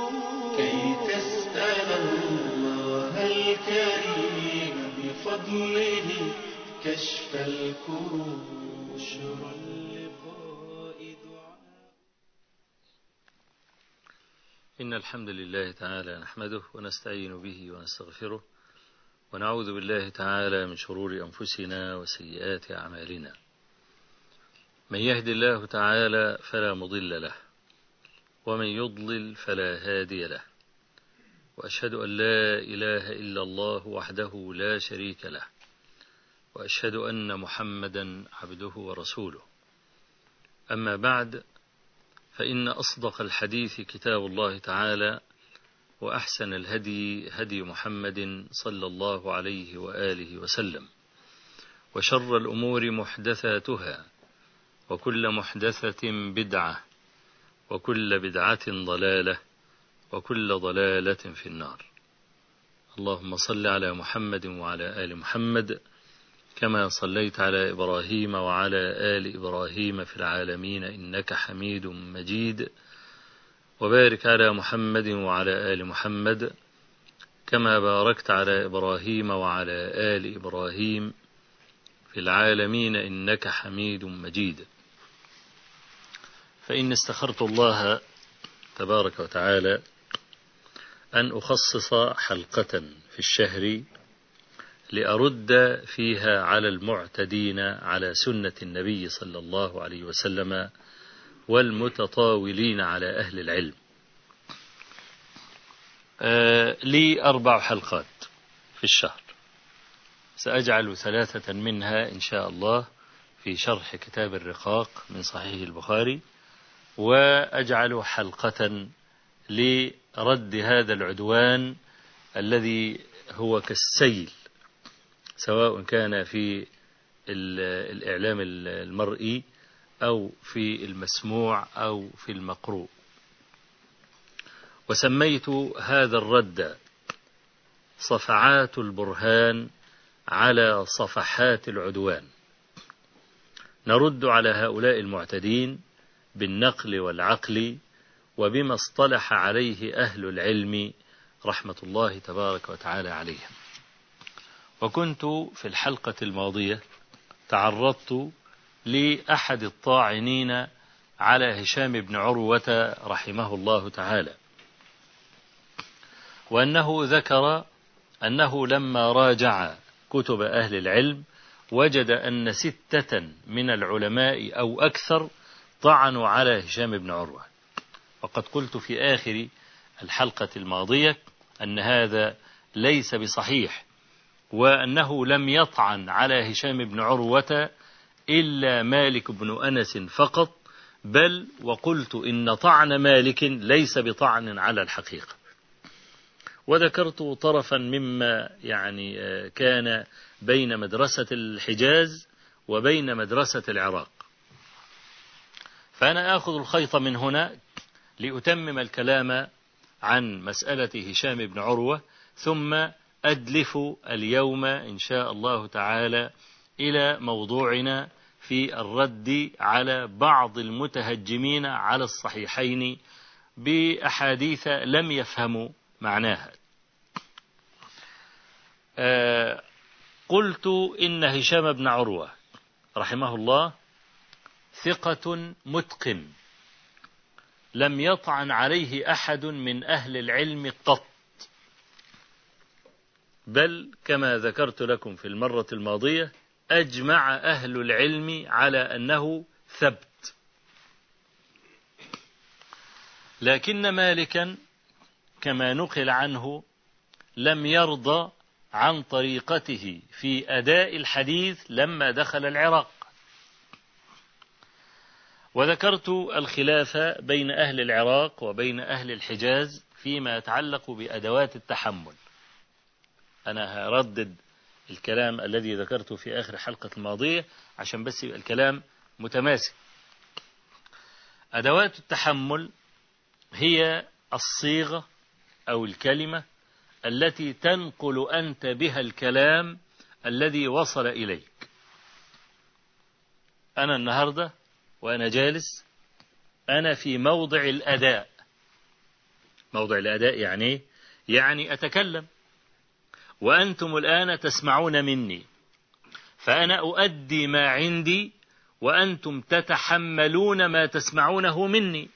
كي تسأل الله الكريم بفضله كشف الكروب بشرى اللقاء دعاء إن الحمد لله تعالى نحمده ونستعين به ونستغفره ونعوذ بالله تعالى من شرور أنفسنا وسيئات أعمالنا من يهد الله تعالى فلا مضل له ومن يضلل فلا هادي له وأشهد أن لا إله إلا الله وحده لا شريك له وأشهد أن محمدا عبده ورسوله أما بعد فإن أصدق الحديث كتاب الله تعالى وأحسن الهدي هدي محمد صلى الله عليه وآله وسلم وشر الأمور محدثاتها وكل محدثة بدعة وكل بدعة ضلالة وكل ضلالة في النار اللهم صل على محمد وعلى آل محمد كما صليت على إبراهيم وعلى آل إبراهيم في العالمين إنك حميد مجيد وبارك على محمد وعلى آل محمد كما باركت على إبراهيم وعلى آل إبراهيم في العالمين إنك حميد مجيد فإن استخرت الله تبارك وتعالى أن أخصص حلقة في الشهر لأرد فيها على المعتدين على سنة النبي صلى الله عليه وسلم والمتطاولين على أهل العلم آه لي أربع حلقات في الشهر سأجعل ثلاثة منها إن شاء الله في شرح كتاب الرقاق من صحيح البخاري وأجعل حلقة لرد هذا العدوان الذي هو كالسيل سواء كان في الإعلام المرئي أو في المسموع أو في المقروء وسميت هذا الرد صفعات البرهان على صفحات العدوان نرد على هؤلاء المعتدين بالنقل والعقل وبما اصطلح عليه أهل العلم رحمة الله تبارك وتعالى عليهم وكنت في الحلقة الماضية تعرضت لأحد الطاعنين على هشام بن عروة رحمه الله تعالى وأنه ذكر أنه لما راجع كتب أهل العلم وجد أن ستة من العلماء أو أكثر طعنوا على هشام بن عروة وقد قلت في آخر الحلقة الماضية أن هذا ليس بصحيح وأنه لم يطعن على هشام بن عروة إلا مالك بن أنس فقط بل وقلت إن طعن مالك ليس بطعن على الحقيقة وذكرت طرفا مما يعني كان بين مدرسة الحجاز وبين مدرسة العراق فأنا آخذ الخيط من هنا لأتمم الكلام عن مسألة هشام بن عروة ثم أدلف اليوم إن شاء الله تعالى إلى موضوعنا في الرد على بعض المتهجمين على الصحيحين بأحاديث لم يفهموا معناها آه قلت إن هشام بن عروة رحمه الله ثقة متقن لم يطعن عليه أحد من أهل العلم قط بل كما ذكرت لكم في المرة الماضية أجمع أهل العلم على أنه ثبت لكن مالكا كما نقل عنه لم يرضى عن طريقته في أداء الحديث لما دخل العراق وذكرت الخلاف بين أهل العراق وبين أهل الحجاز فيما يتعلق بأدوات التحمل أنا هردد الكلام الذي ذكرته في آخر حلقة الماضية عشان بس يبقى الكلام متماسك أدوات التحمل هي الصيغة أو الكلمة التي تنقل أنت بها الكلام الذي وصل إليك أنا النهاردة وأنا جالس أنا في موضع الأداء موضع الأداء يعني إيه؟ يعني أتكلم وأنتم الآن تسمعون مني فأنا أؤدي ما عندي وأنتم تتحملون ما تسمعونه مني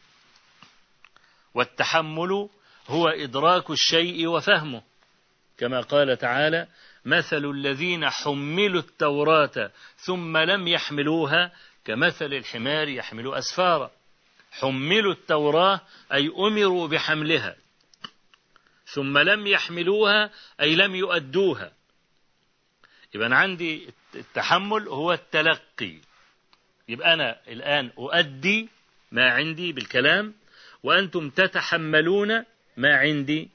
والتحمل هو إدراك الشيء وفهمه كما قال تعالى مثل الذين حملوا التوراة ثم لم يحملوها كمثل الحمار يحمل أسفارا حملوا التوراة أي أمروا بحملها ثم لم يحملوها أي لم يؤدوها يبقى عندي التحمل هو التلقي يبقى أنا الآن أؤدي ما عندي بالكلام وأنتم تتحملون ما عندي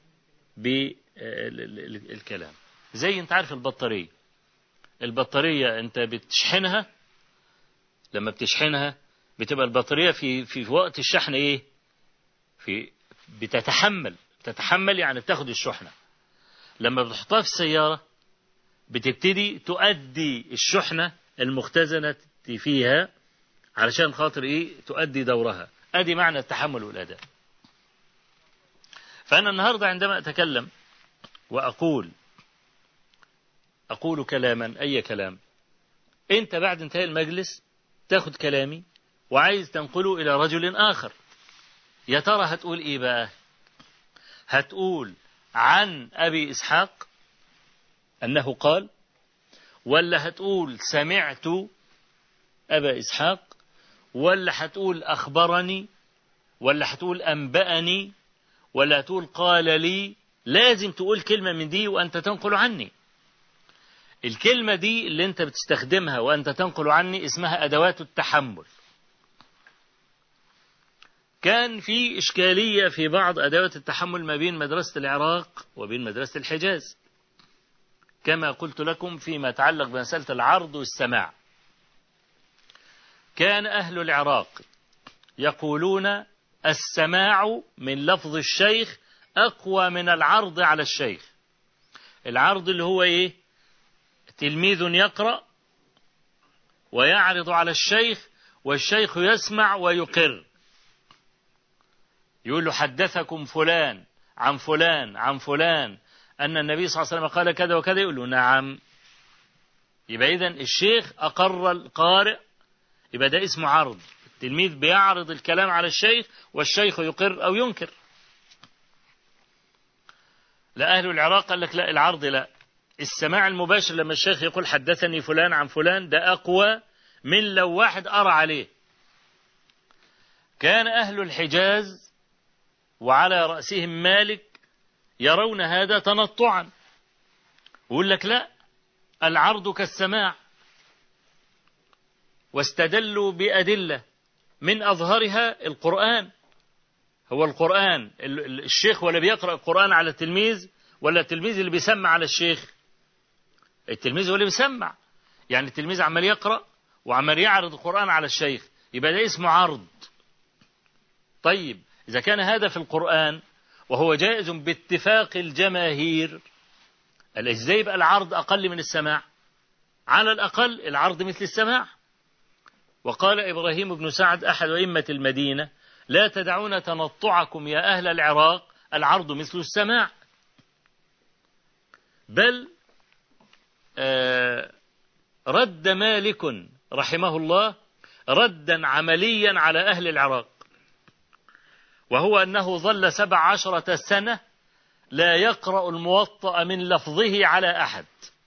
بالكلام زي انت عارف البطارية البطارية انت بتشحنها لما بتشحنها بتبقى البطارية في في وقت الشحن ايه في بتتحمل تتحمل يعني بتاخد الشحنة لما بتحطها في السيارة بتبتدي تؤدي الشحنة المختزنة فيها علشان خاطر ايه تؤدي دورها ادي معنى التحمل والاداء فانا النهارده عندما اتكلم واقول اقول كلاما اي كلام انت بعد انتهاء المجلس تاخد كلامي وعايز تنقله الى رجل اخر يا ترى هتقول ايه بقى هتقول عن ابي اسحاق انه قال ولا هتقول سمعت ابا اسحاق ولا هتقول أخبرني ولا هتقول أنبأني ولا هتقول قال لي لازم تقول كلمة من دي وأنت تنقل عني الكلمة دي اللي أنت بتستخدمها وأنت تنقل عني اسمها أدوات التحمل كان في إشكالية في بعض أدوات التحمل ما بين مدرسة العراق وبين مدرسة الحجاز كما قلت لكم فيما يتعلق بمسألة العرض والسماع كان أهل العراق يقولون السماع من لفظ الشيخ أقوى من العرض على الشيخ العرض اللي هو إيه تلميذ يقرأ ويعرض على الشيخ والشيخ يسمع ويقر يقول له حدثكم فلان عن فلان عن فلان أن النبي صلى الله عليه وسلم قال كذا وكذا يقول له نعم يبقى إذن الشيخ أقر القارئ يبقى ده اسمه عرض التلميذ بيعرض الكلام على الشيخ والشيخ يقر أو ينكر لا أهل العراق قال لك لا العرض لا السماع المباشر لما الشيخ يقول حدثني فلان عن فلان ده أقوى من لو واحد أرى عليه كان أهل الحجاز وعلى رأسهم مالك يرون هذا تنطعا ويقول لك لا العرض كالسماع واستدلوا بأدلة من أظهرها القرآن هو القرآن الشيخ ولا بيقرأ القرآن على التلميذ ولا التلميذ اللي بيسمع على الشيخ التلميذ هو اللي بيسمع يعني التلميذ عمال يقرأ وعمال يعرض القرآن على الشيخ يبقى ده اسمه عرض طيب إذا كان هذا في القرآن وهو جائز باتفاق الجماهير ازاي يبقى العرض أقل من السماع على الأقل العرض مثل السماع وقال إبراهيم بن سعد أحد أئمة المدينة لا تدعون تنطعكم يا أهل العراق العرض مثل السماع بل آه رد مالك رحمه الله ردا عمليا على أهل العراق وهو أنه ظل سبع عشرة سنة لا يقرأ الموطأ من لفظه على أحد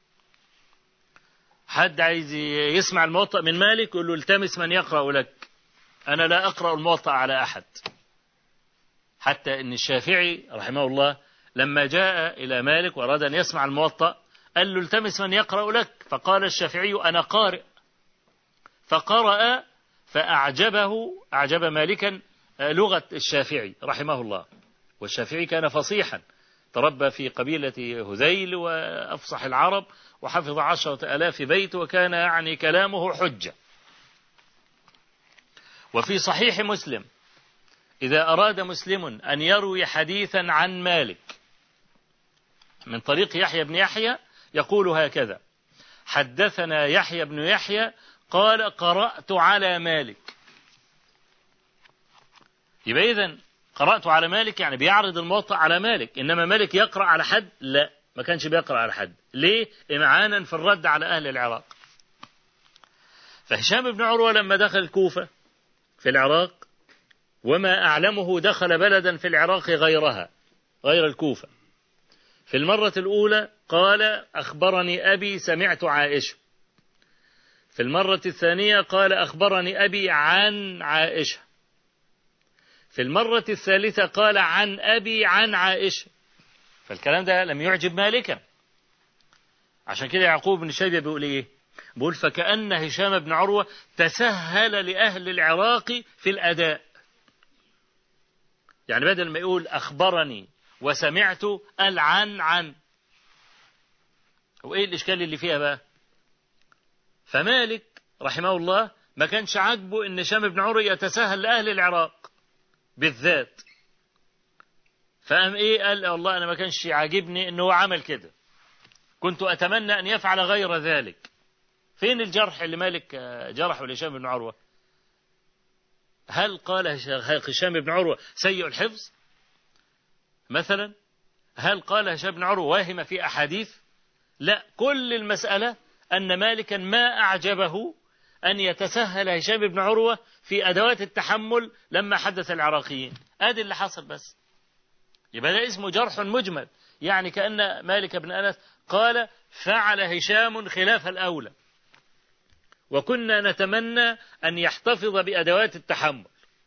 حد عايز يسمع الموطأ من مالك يقول له التمس من يقرأ لك أنا لا أقرأ الموطأ على أحد حتى أن الشافعي رحمه الله لما جاء إلى مالك وأراد أن يسمع الموطأ قال له التمس من يقرأ لك فقال الشافعي أنا قارئ فقرأ فأعجبه أعجب مالكا لغة الشافعي رحمه الله والشافعي كان فصيحا تربى في قبيلة هذيل وأفصح العرب وحفظ عشرة ألاف بيت وكان يعني كلامه حجة وفي صحيح مسلم إذا أراد مسلم أن يروي حديثا عن مالك من طريق يحيى بن يحيى يقول هكذا حدثنا يحيى بن يحيى قال قرأت على مالك يبقى إذن قرأت على مالك يعني بيعرض الموطأ على مالك إنما مالك يقرأ على حد لا ما كانش بيقرأ على حد ليه إمعانا في الرد على أهل العراق فهشام بن عروة لما دخل الكوفة في العراق وما أعلمه دخل بلدا في العراق غيرها غير الكوفة في المرة الأولى قال أخبرني أبي سمعت عائشة في المرة الثانية قال أخبرني أبي عن عائشة في المرة الثالثة قال عن أبي عن عائشة فالكلام ده لم يعجب مالكا عشان كده يعقوب بن شيبة بيقول إيه بيقول فكأن هشام بن عروة تسهل لأهل العراق في الأداء يعني بدل ما يقول أخبرني وسمعت قال عن عن وإيه الإشكال اللي فيها بقى فمالك رحمه الله ما كانش عاجبه ان هشام بن عروة يتساهل لاهل العراق بالذات فقام ايه قال والله انا ما كانش عاجبني انه هو عمل كده كنت اتمنى ان يفعل غير ذلك فين الجرح اللي مالك جرحه لهشام بن عروة هل قال هشام بن عروة سيء الحفظ مثلا هل قال هشام بن عروة واهم في أحاديث لا كل المسألة أن مالكا ما أعجبه أن يتسهل هشام بن عروة في أدوات التحمل لما حدث العراقيين هذا اللي حصل بس يبقى ده اسمه جرح مجمل يعني كأن مالك بن أنس قال فعل هشام خلاف الأولى وكنا نتمنى أن يحتفظ بأدوات التحمل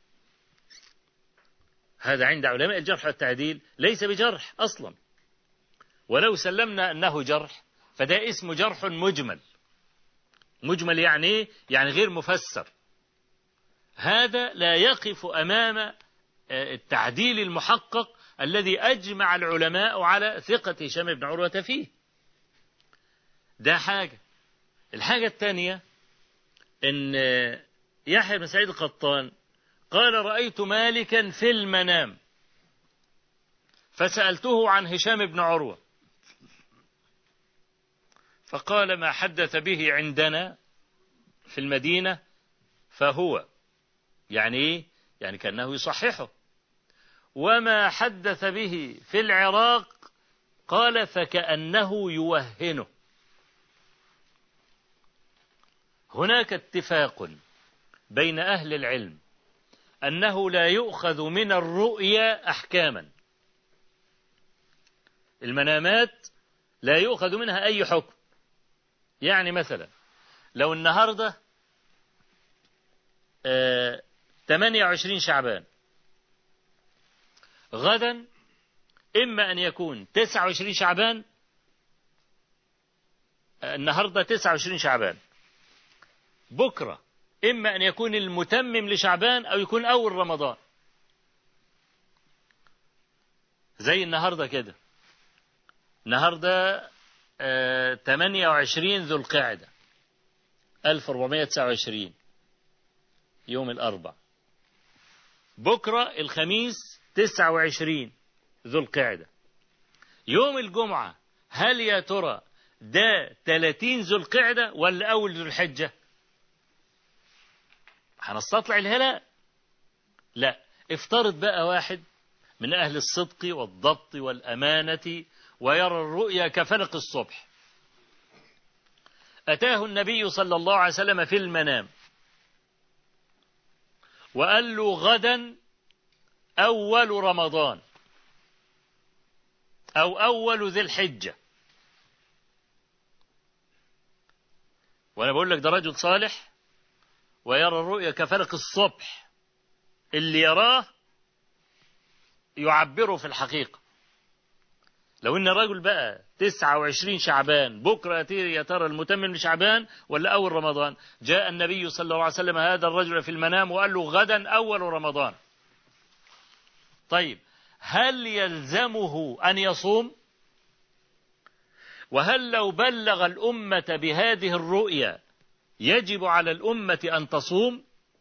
هذا عند علماء الجرح والتعديل ليس بجرح أصلا ولو سلمنا أنه جرح فده اسمه جرح مجمل مجمل يعني ايه يعني غير مفسر هذا لا يقف امام التعديل المحقق الذي اجمع العلماء على ثقه هشام بن عروه فيه ده حاجه الحاجه الثانيه ان يحيى بن سعيد القطان قال رايت مالكا في المنام فسالته عن هشام بن عروه فقال ما حدث به عندنا في المدينة فهو يعني إيه؟ يعني كأنه يصححه وما حدث به في العراق قال فكأنه يوهنه هناك اتفاق بين أهل العلم أنه لا يؤخذ من الرؤيا أحكاما المنامات لا يؤخذ منها أي حكم يعني مثلا لو النهاردة آه 28 شعبان غدا إما أن يكون 29 شعبان آه النهاردة 29 شعبان بكرة إما أن يكون المتمم لشعبان أو يكون أول رمضان زي النهاردة كده النهاردة 28 ذو القعدة 1429 يوم الأربع بكرة الخميس 29 ذو القعدة يوم الجمعة هل يا ترى ده 30 ذو القعدة ولا أول ذو الحجة هنستطلع الهلال لا افترض بقى واحد من أهل الصدق والضبط والأمانة ويرى الرؤيا كفلق الصبح أتاه النبي صلى الله عليه وسلم في المنام وقال له غدا أول رمضان أو أول ذي الحجة وأنا بقول لك ده رجل صالح ويرى الرؤيا كفلق الصبح اللي يراه يعبره في الحقيقة لو ان الرجل بقى 29 شعبان بكره يا ترى المتمم لشعبان ولا اول رمضان جاء النبي صلى الله عليه وسلم هذا الرجل في المنام وقال له غدا اول رمضان طيب هل يلزمه ان يصوم وهل لو بلغ الامه بهذه الرؤيا يجب على الامه ان تصوم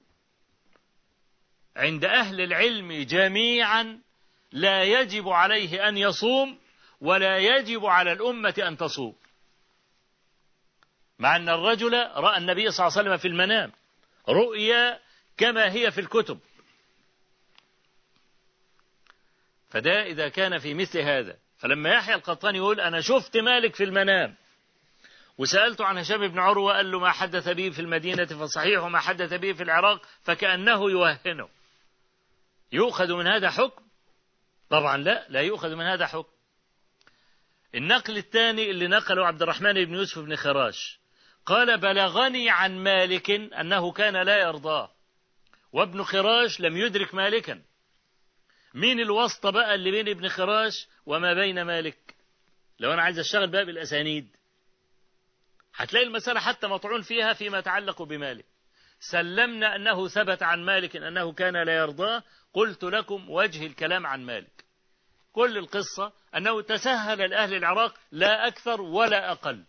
عند اهل العلم جميعا لا يجب عليه ان يصوم ولا يجب على الأمة أن تصوم مع أن الرجل رأى النبي صلى الله عليه وسلم في المنام رؤيا كما هي في الكتب فده إذا كان في مثل هذا فلما يحيى القطان يقول أنا شفت مالك في المنام وسألته عن هشام بن عروة قال له ما حدث به في المدينة فصحيح وما حدث به في العراق فكأنه يوهنه يؤخذ من هذا حكم طبعا لا لا يؤخذ من هذا حكم النقل الثاني اللي نقله عبد الرحمن بن يوسف بن خراش قال بلغني عن مالك أنه كان لا يرضاه وابن خراش لم يدرك مالكا مين الواسطة بقى اللي بين ابن خراش وما بين مالك لو أنا عايز أشتغل بقى بالأسانيد هتلاقي المسألة حتى مطعون فيها فيما يتعلق بمالك سلمنا أنه ثبت عن مالك أنه كان لا يرضاه قلت لكم وجه الكلام عن مالك كل القصة أنه تسهل لأهل العراق لا أكثر ولا أقل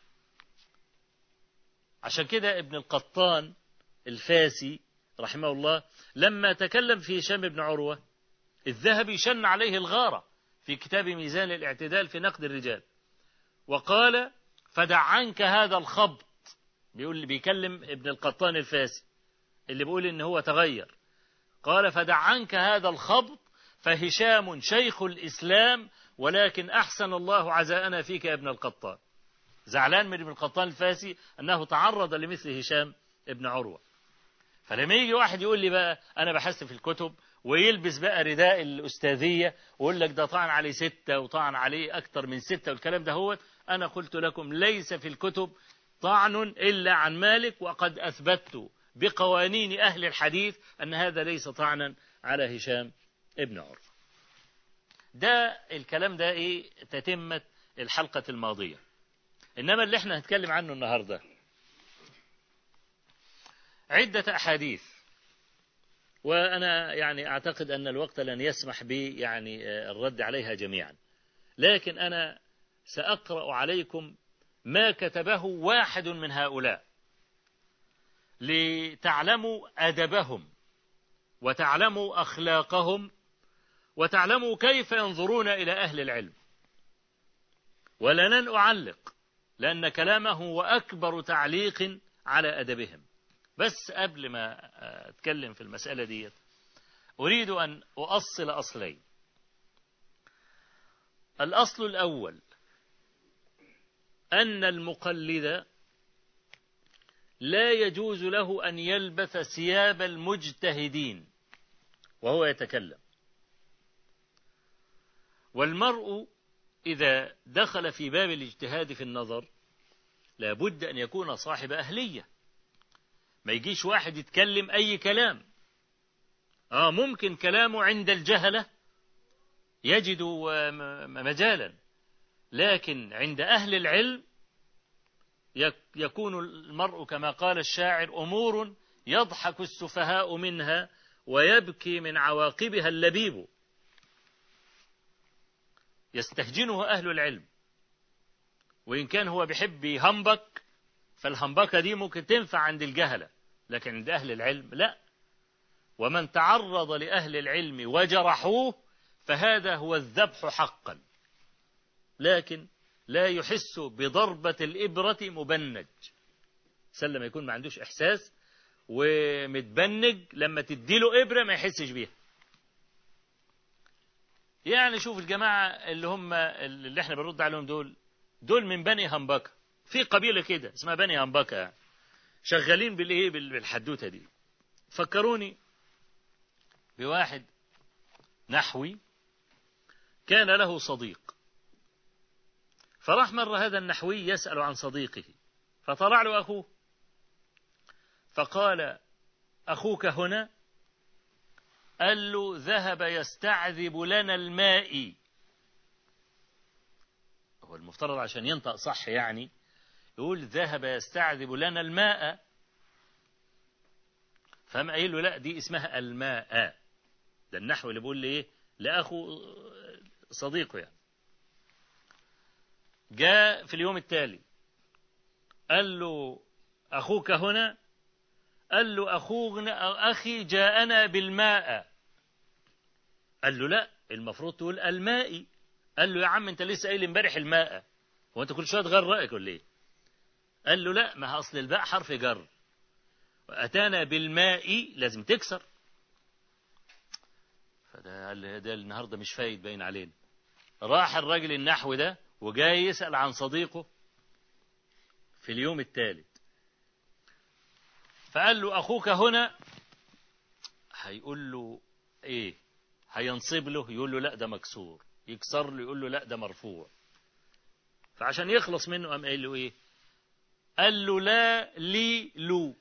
عشان كده ابن القطان الفاسي رحمه الله لما تكلم في هشام بن عروة الذهبي شن عليه الغارة في كتاب ميزان الاعتدال في نقد الرجال وقال فدع عنك هذا الخبط بيقول بيكلم ابن القطان الفاسي اللي بيقول ان هو تغير قال فدع عنك هذا الخبط فهشام شيخ الإسلام ولكن أحسن الله عزاءنا فيك يا ابن القطان زعلان من ابن القطان الفاسي أنه تعرض لمثل هشام ابن عروة فلما يجي واحد يقول لي بقى أنا بحثت في الكتب ويلبس بقى رداء الأستاذية ويقول لك ده طعن عليه ستة وطعن عليه أكتر من ستة والكلام ده هو أنا قلت لكم ليس في الكتب طعن إلا عن مالك وقد أثبتت بقوانين أهل الحديث أن هذا ليس طعنا على هشام ابن عروة ده الكلام ده إيه تتمة الحلقة الماضية إنما اللي احنا هنتكلم عنه النهاردة عدة أحاديث وأنا يعني أعتقد أن الوقت لن يسمح بي يعني الرد عليها جميعا لكن أنا سأقرأ عليكم ما كتبه واحد من هؤلاء لتعلموا أدبهم وتعلموا أخلاقهم وتعلموا كيف ينظرون إلى أهل العلم ولنن أعلق لأن كلامه هو أكبر تعليق على أدبهم بس قبل ما أتكلم في المسألة دي أريد أن أؤصل أصلين الأصل الأول أن المقلد لا يجوز له أن يلبث ثياب المجتهدين وهو يتكلم والمرء إذا دخل في باب الاجتهاد في النظر لابد أن يكون صاحب أهلية ما يجيش واحد يتكلم أي كلام آه ممكن كلامه عند الجهلة يجد مجالا لكن عند أهل العلم يكون المرء كما قال الشاعر أمور يضحك السفهاء منها ويبكي من عواقبها اللبيب يستهجنه أهل العلم وإن كان هو بيحب يهمبك فالهمبكة دي ممكن تنفع عند الجهلة لكن عند أهل العلم لا ومن تعرض لأهل العلم وجرحوه فهذا هو الذبح حقا لكن لا يحس بضربة الإبرة مبنج سلم يكون ما عندوش إحساس ومتبنج لما تديله إبرة ما يحسش بيها يعني شوف الجماعة اللي هم اللي احنا بنرد عليهم دول دول من بني همبكة في قبيلة كده اسمها بني همبكة يعني شغالين بالايه بالحدوتة دي فكروني بواحد نحوي كان له صديق فراح مرة هذا النحوي يسأل عن صديقه فطلع له أخوه فقال أخوك هنا قال له ذهب يستعذب لنا الماء هو المفترض عشان ينطق صح يعني يقول ذهب يستعذب لنا الماء فهم قايل له لا دي اسمها الماء ده النحو اللي بيقول لي ايه لاخو صديقه يعني جاء في اليوم التالي قال له اخوك هنا قال له أخونا أخي جاءنا بالماء قال له لا المفروض تقول الماء قال له يا عم انت لسه قايل امبارح الماء هو انت كل شويه تغير رايك ولا ايه قال له لا ما اصل الباء حرف جر واتانا بالماء لازم تكسر فده قال ده النهارده مش فايد باين علينا راح الراجل النحو ده وجاي يسأل عن صديقه في اليوم الثالث فقال له أخوك هنا هيقول له إيه هينصب له يقول له لا ده مكسور يكسر له يقول له لا ده مرفوع فعشان يخلص منه قام قايل له إيه قال له لا لي لو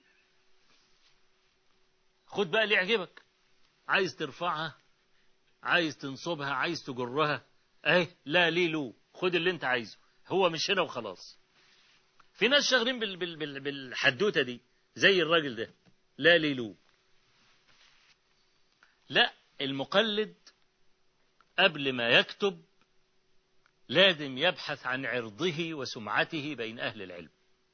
خد بقى اللي يعجبك عايز ترفعها عايز تنصبها عايز تجرها اهي لا لي لو خد اللي انت عايزه هو مش هنا وخلاص في ناس شغالين بال بال بال بالحدوته دي زي الراجل ده لا لي لو لا المقلد قبل ما يكتب لازم يبحث عن عرضه وسمعته بين أهل العلم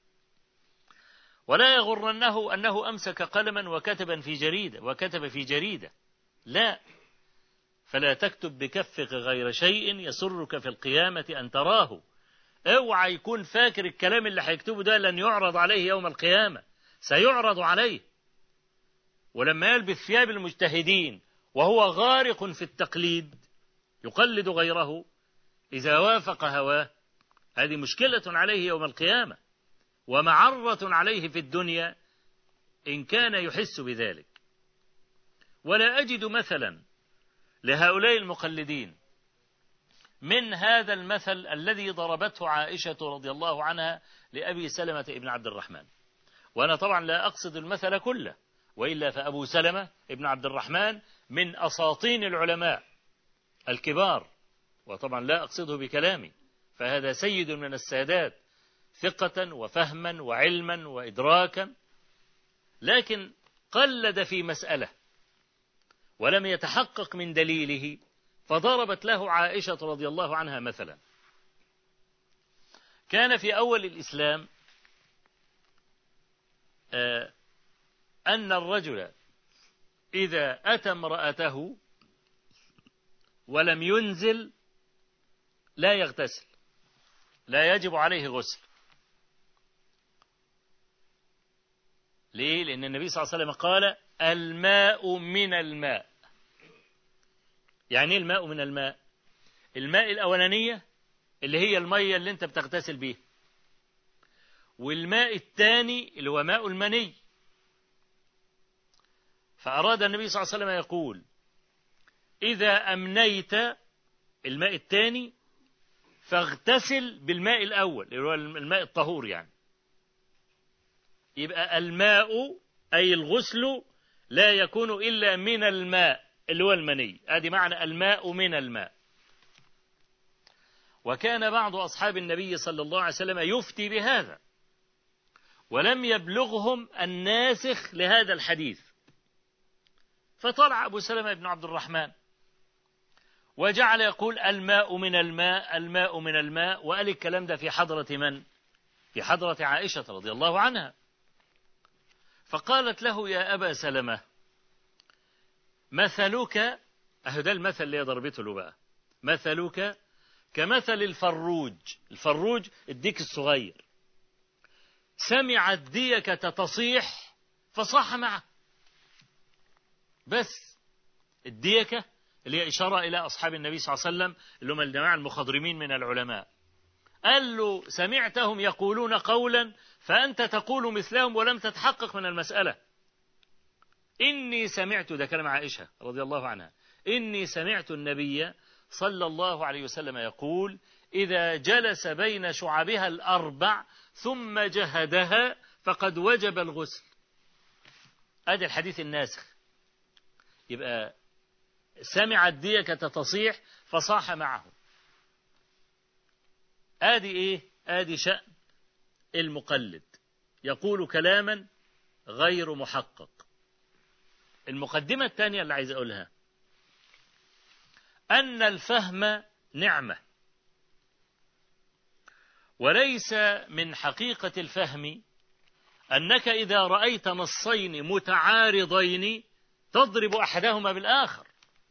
ولا يغرنه أنه أمسك قلما وكتبا في جريدة وكتب في جريدة لا فلا تكتب بكفك غير شيء يسرك في القيامة أن تراه اوعى يكون فاكر الكلام اللي هيكتبه ده لن يعرض عليه يوم القيامة سيعرض عليه ولما يلبس ثياب المجتهدين وهو غارق في التقليد يقلد غيره إذا وافق هواه هذه مشكلة عليه يوم القيامة ومعرة عليه في الدنيا إن كان يحس بذلك ولا أجد مثلا لهؤلاء المقلدين من هذا المثل الذي ضربته عائشة رضي الله عنها لأبي سلمة ابن عبد الرحمن وأنا طبعا لا أقصد المثل كله وإلا فأبو سلمة ابن عبد الرحمن من أساطين العلماء الكبار وطبعا لا أقصده بكلامي فهذا سيد من السادات ثقة وفهما وعلما وإدراكا لكن قلد في مسألة ولم يتحقق من دليله فضربت له عائشة رضي الله عنها مثلا كان في أول الإسلام أن الرجل إذا أتى امرأته ولم ينزل لا يغتسل لا يجب عليه غسل ليه؟ لأن النبي صلى الله عليه وسلم قال الماء من الماء يعني ايه الماء من الماء الماء الأولانية اللي هي المية اللي انت بتغتسل بيها والماء الثاني اللي هو ماء المني فأراد النبي صلى الله عليه وسلم يقول إذا أمنيت الماء الثاني فاغتسل بالماء الأول اللي هو الماء الطهور يعني يبقى الماء أي الغسل لا يكون إلا من الماء اللي هو المني هذه معنى الماء من الماء وكان بعض أصحاب النبي صلى الله عليه وسلم يفتي بهذا ولم يبلغهم الناسخ لهذا الحديث فطلع أبو سلمة بن عبد الرحمن وجعل يقول الماء من الماء الماء من الماء وقال الكلام ده في حضرة من في حضرة عائشة رضي الله عنها فقالت له يا أبا سلمة مثلك أهو ده المثل اللي ضربته له بقى مثلك كمثل الفروج الفروج الديك الصغير سمع الديكة تصيح فصاح معه بس الديكة اللي هي إشارة إلى أصحاب النبي صلى الله عليه وسلم اللي هم الجماعة المخضرمين من العلماء قال له سمعتهم يقولون قولا فأنت تقول مثلهم ولم تتحقق من المسألة إني سمعت ده كلام عائشة رضي الله عنها إني سمعت النبي صلى الله عليه وسلم يقول إذا جلس بين شعبها الأربع ثم جهدها فقد وجب الغسل هذا الحديث الناسخ يبقى سمع الديكة تصيح فصاح معه آدي إيه آدي شأن المقلد يقول كلاما غير محقق المقدمة الثانية اللي عايز أقولها أن الفهم نعمة وليس من حقيقة الفهم أنك إذا رأيت نصين متعارضين تضرب أحدهما بالآخر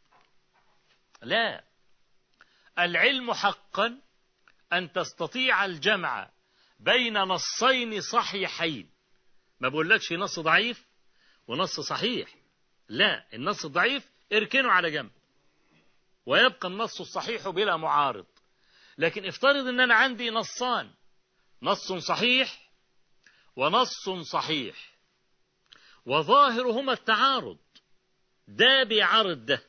لا العلم حقا أن تستطيع الجمع بين نصين صحيحين ما بقولكش نص ضعيف ونص صحيح لا النص الضعيف اركنه على جنب ويبقى النص الصحيح بلا معارض لكن افترض ان انا عندي نصان نص صحيح ونص صحيح وظاهرهما التعارض ده بيعارض ده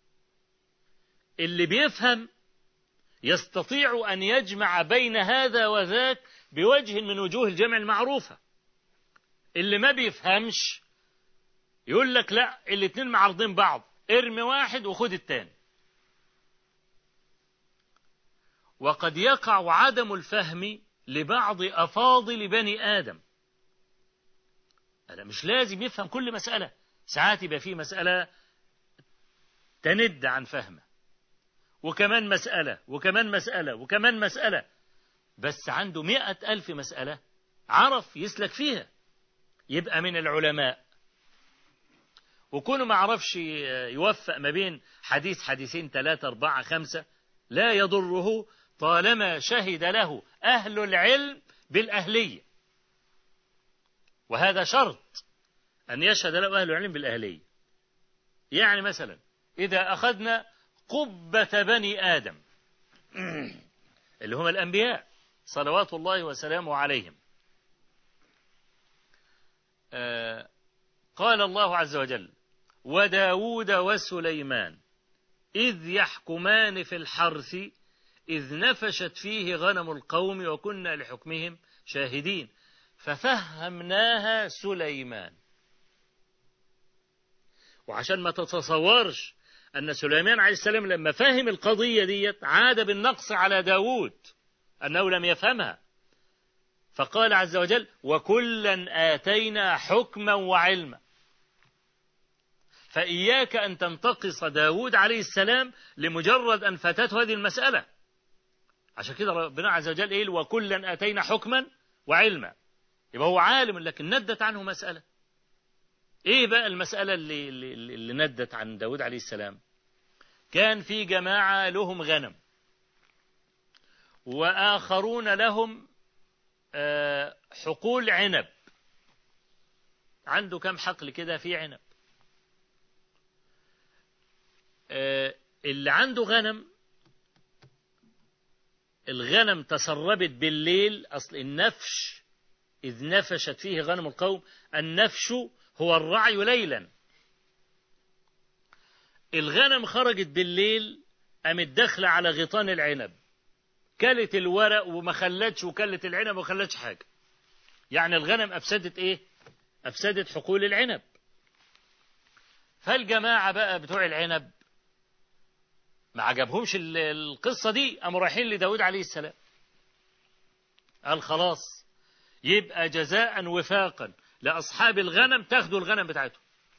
اللي بيفهم يستطيع أن يجمع بين هذا وذاك بوجه من وجوه الجمع المعروفة اللي ما بيفهمش يقول لك لا الاتنين معارضين بعض ارمي واحد وخد التاني وقد يقع عدم الفهم لبعض أفاضل بني آدم أنا مش لازم يفهم كل مسألة ساعات يبقى في مسألة تند عن فهمه وكمان مسألة وكمان مسألة وكمان مسألة بس عنده مئة ألف مسألة عرف يسلك فيها يبقى من العلماء وكونه ما عرفش يوفق ما بين حديث حديثين ثلاثة أربعة خمسة لا يضره طالما شهد له أهل العلم بالأهلية وهذا شرط أن يشهد له أهل العلم بالأهلية يعني مثلا إذا أخذنا قبة بني آدم اللي هم الأنبياء صلوات الله وسلامه عليهم آه قال الله عز وجل وداود وسليمان إذ يحكمان في الحرث إذ نفشت فيه غنم القوم وكنا لحكمهم شاهدين ففهمناها سليمان وعشان ما تتصورش أن سليمان عليه السلام لما فهم القضية ديت عاد بالنقص على داود أنه لم يفهمها فقال عز وجل وكلا آتينا حكما وعلما فإياك أن تنتقص داود عليه السلام لمجرد أن فاتته هذه المسألة عشان كده ربنا عز وجل إيه وكلا آتينا حكما وعلما يبقى هو عالم لكن ندت عنه مسألة ايه بقى المسألة اللي, اللي, اللي ندت عن داود عليه السلام كان في جماعة لهم غنم وآخرون لهم حقول عنب عنده كم حقل كده في عنب اللي عنده غنم الغنم تسربت بالليل أصل النفش إذ نفشت فيه غنم القوم النفش هو الرعي ليلا الغنم خرجت بالليل قامت داخلة على غيطان العنب كلت الورق وما خلتش وكلت العنب وما خلتش حاجة يعني الغنم أفسدت إيه أفسدت حقول العنب فالجماعة بقى بتوع العنب ما عجبهمش القصة دي قاموا رايحين لداود عليه السلام قال خلاص يبقى جزاء وفاقا لأصحاب الغنم تاخدوا الغنم بتاعتهم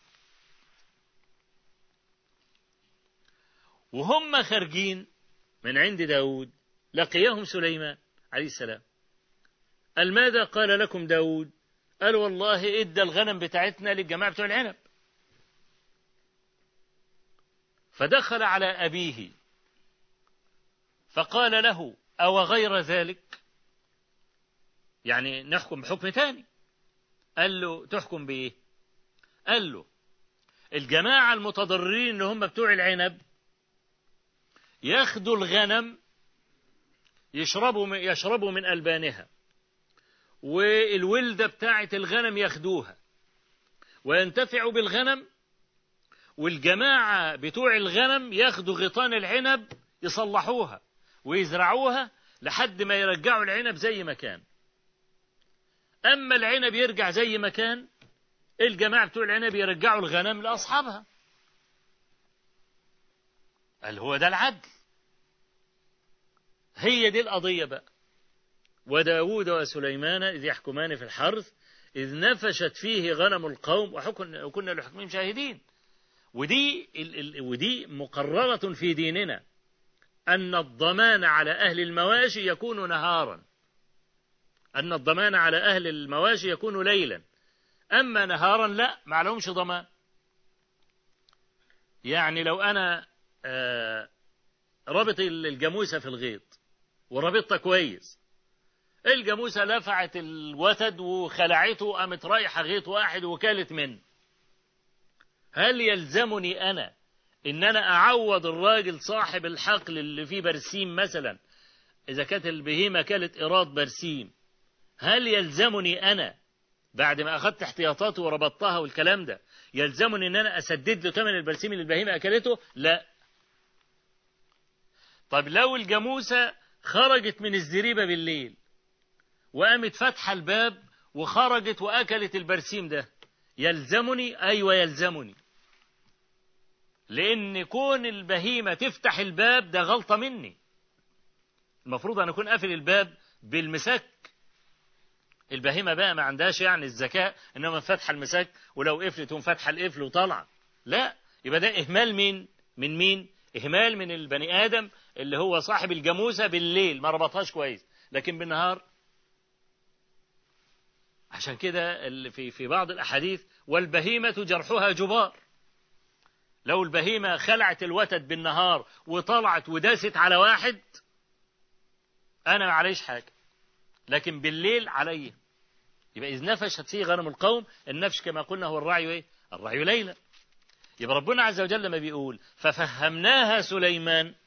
وهم خارجين من عند داود لقيهم سليمان عليه السلام قال ماذا قال لكم داود قال والله ادى الغنم بتاعتنا للجماعة بتوع العنب فدخل على أبيه فقال له أو غير ذلك يعني نحكم بحكم تاني قال له تحكم بإيه قال له الجماعة المتضررين اللي هم بتوع العنب ياخدوا الغنم يشربوا يشربوا من ألبانها والولدة بتاعة الغنم ياخدوها وينتفعوا بالغنم والجماعة بتوع الغنم ياخدوا غيطان العنب يصلحوها ويزرعوها لحد ما يرجعوا العنب زي ما كان أما العنب يرجع زي ما كان الجماعة بتوع العنب يرجعوا الغنم لأصحابها قال هو ده العدل هي دي القضية بقى وداود وسليمان إذ يحكمان في الحرث إذ نفشت فيه غنم القوم وكنا لحكمهم شاهدين ودي ودي مقررة في ديننا أن الضمان على أهل المواشي يكون نهارا أن الضمان على أهل المواشي يكون ليلا أما نهارا لا ما لهمش ضمان يعني لو أنا ربط الجاموسة في الغيط وربطها كويس الجاموسة لفعت الوتد وخلعته قامت رايحة غيط واحد وكالت منه هل يلزمني أنا ان انا اعوض الراجل صاحب الحقل اللي فيه برسيم مثلا اذا كانت البهيمه كانت ايراد برسيم هل يلزمني انا بعد ما اخذت احتياطاتي وربطتها والكلام ده يلزمني ان انا اسدد له ثمن البرسيم اللي البهيمه اكلته لا طب لو الجاموسه خرجت من الزريبه بالليل وقامت فاتحه الباب وخرجت واكلت البرسيم ده يلزمني ايوه يلزمني لان كون البهيمه تفتح الباب ده غلطه مني المفروض ان اكون قافل الباب بالمسك البهيمه بقى ما عندهاش يعني الذكاء انما فاتحه المسك ولو قفلت تقوم فاتحه القفل وطالعه لا يبقى ده اهمال مين من مين اهمال من البني ادم اللي هو صاحب الجاموسه بالليل ما ربطهاش كويس لكن بالنهار عشان كده في في بعض الاحاديث والبهيمه جرحها جبار لو البهيمه خلعت الوتد بالنهار وطلعت وداست على واحد انا ما عليش حاجه لكن بالليل علي يبقى إذ نفشت فيه غنم القوم النفش كما قلنا هو الرعي إيه؟ الرعي ليلا يبقى ربنا عز وجل لما بيقول ففهمناها سليمان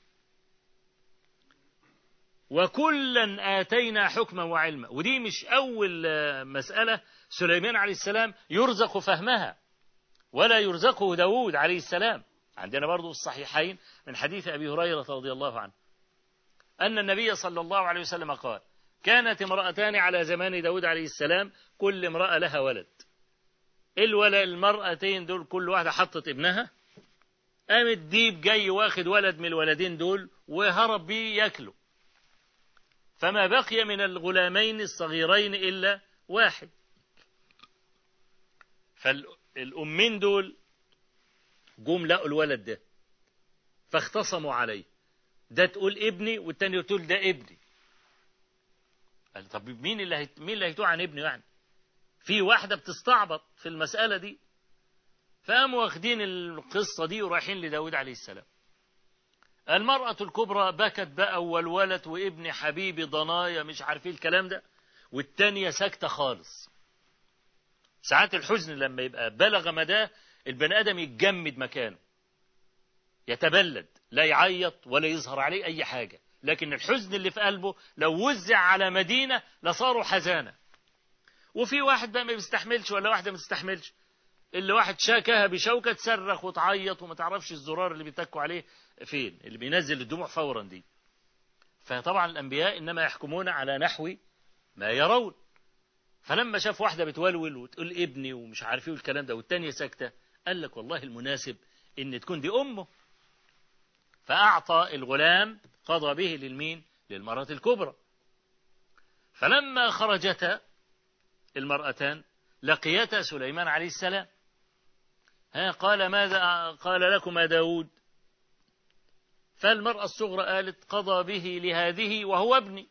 وكلا آتينا حكما وعلما ودي مش أول مسألة سليمان عليه السلام يرزق فهمها ولا يرزقه داود عليه السلام عندنا برضو الصحيحين من حديث أبي هريرة رضي الله عنه أن النبي صلى الله عليه وسلم قال كانت امرأتان على زمان داود عليه السلام كل امرأة لها ولد الولد المرأتين دول كل واحدة حطت ابنها قام الديب جاي واخد ولد من الولدين دول وهرب بيه ياكله فما بقي من الغلامين الصغيرين إلا واحد فالأمين دول جم لقوا الولد ده فاختصموا عليه ده تقول ابني والتاني تقول ده ابني قال طب مين اللي هيت... مين اللي هيتوه عن ابنه يعني في واحدة بتستعبط في المسألة دي فقاموا واخدين القصة دي ورايحين لداود عليه السلام المرأة الكبرى بكت بقى والولد وابن حبيبي ضنايا مش عارفين الكلام ده والتانية ساكتة خالص ساعات الحزن لما يبقى بلغ مداه البني آدم يتجمد مكانه يتبلد لا يعيط ولا يظهر عليه أي حاجة لكن الحزن اللي في قلبه لو وزع على مدينة لصاروا حزانة وفي واحد بقى ما بيستحملش ولا واحدة ما بتستحملش اللي واحد شاكها بشوكة تصرخ وتعيط وما تعرفش الزرار اللي بيتكوا عليه فين اللي بينزل الدموع فورا دي فطبعا الأنبياء إنما يحكمون على نحو ما يرون فلما شاف واحدة بتولول وتقول ابني ومش عارف ايه والكلام ده والتانية ساكتة قال لك والله المناسب إن تكون دي أمه فأعطى الغلام قضى به للمين للمرأة الكبرى فلما خرجتا المرأتان لقيتا سليمان عليه السلام ها قال ماذا قال لكما داود فالمرأة الصغرى قالت قضى به لهذه وهو ابني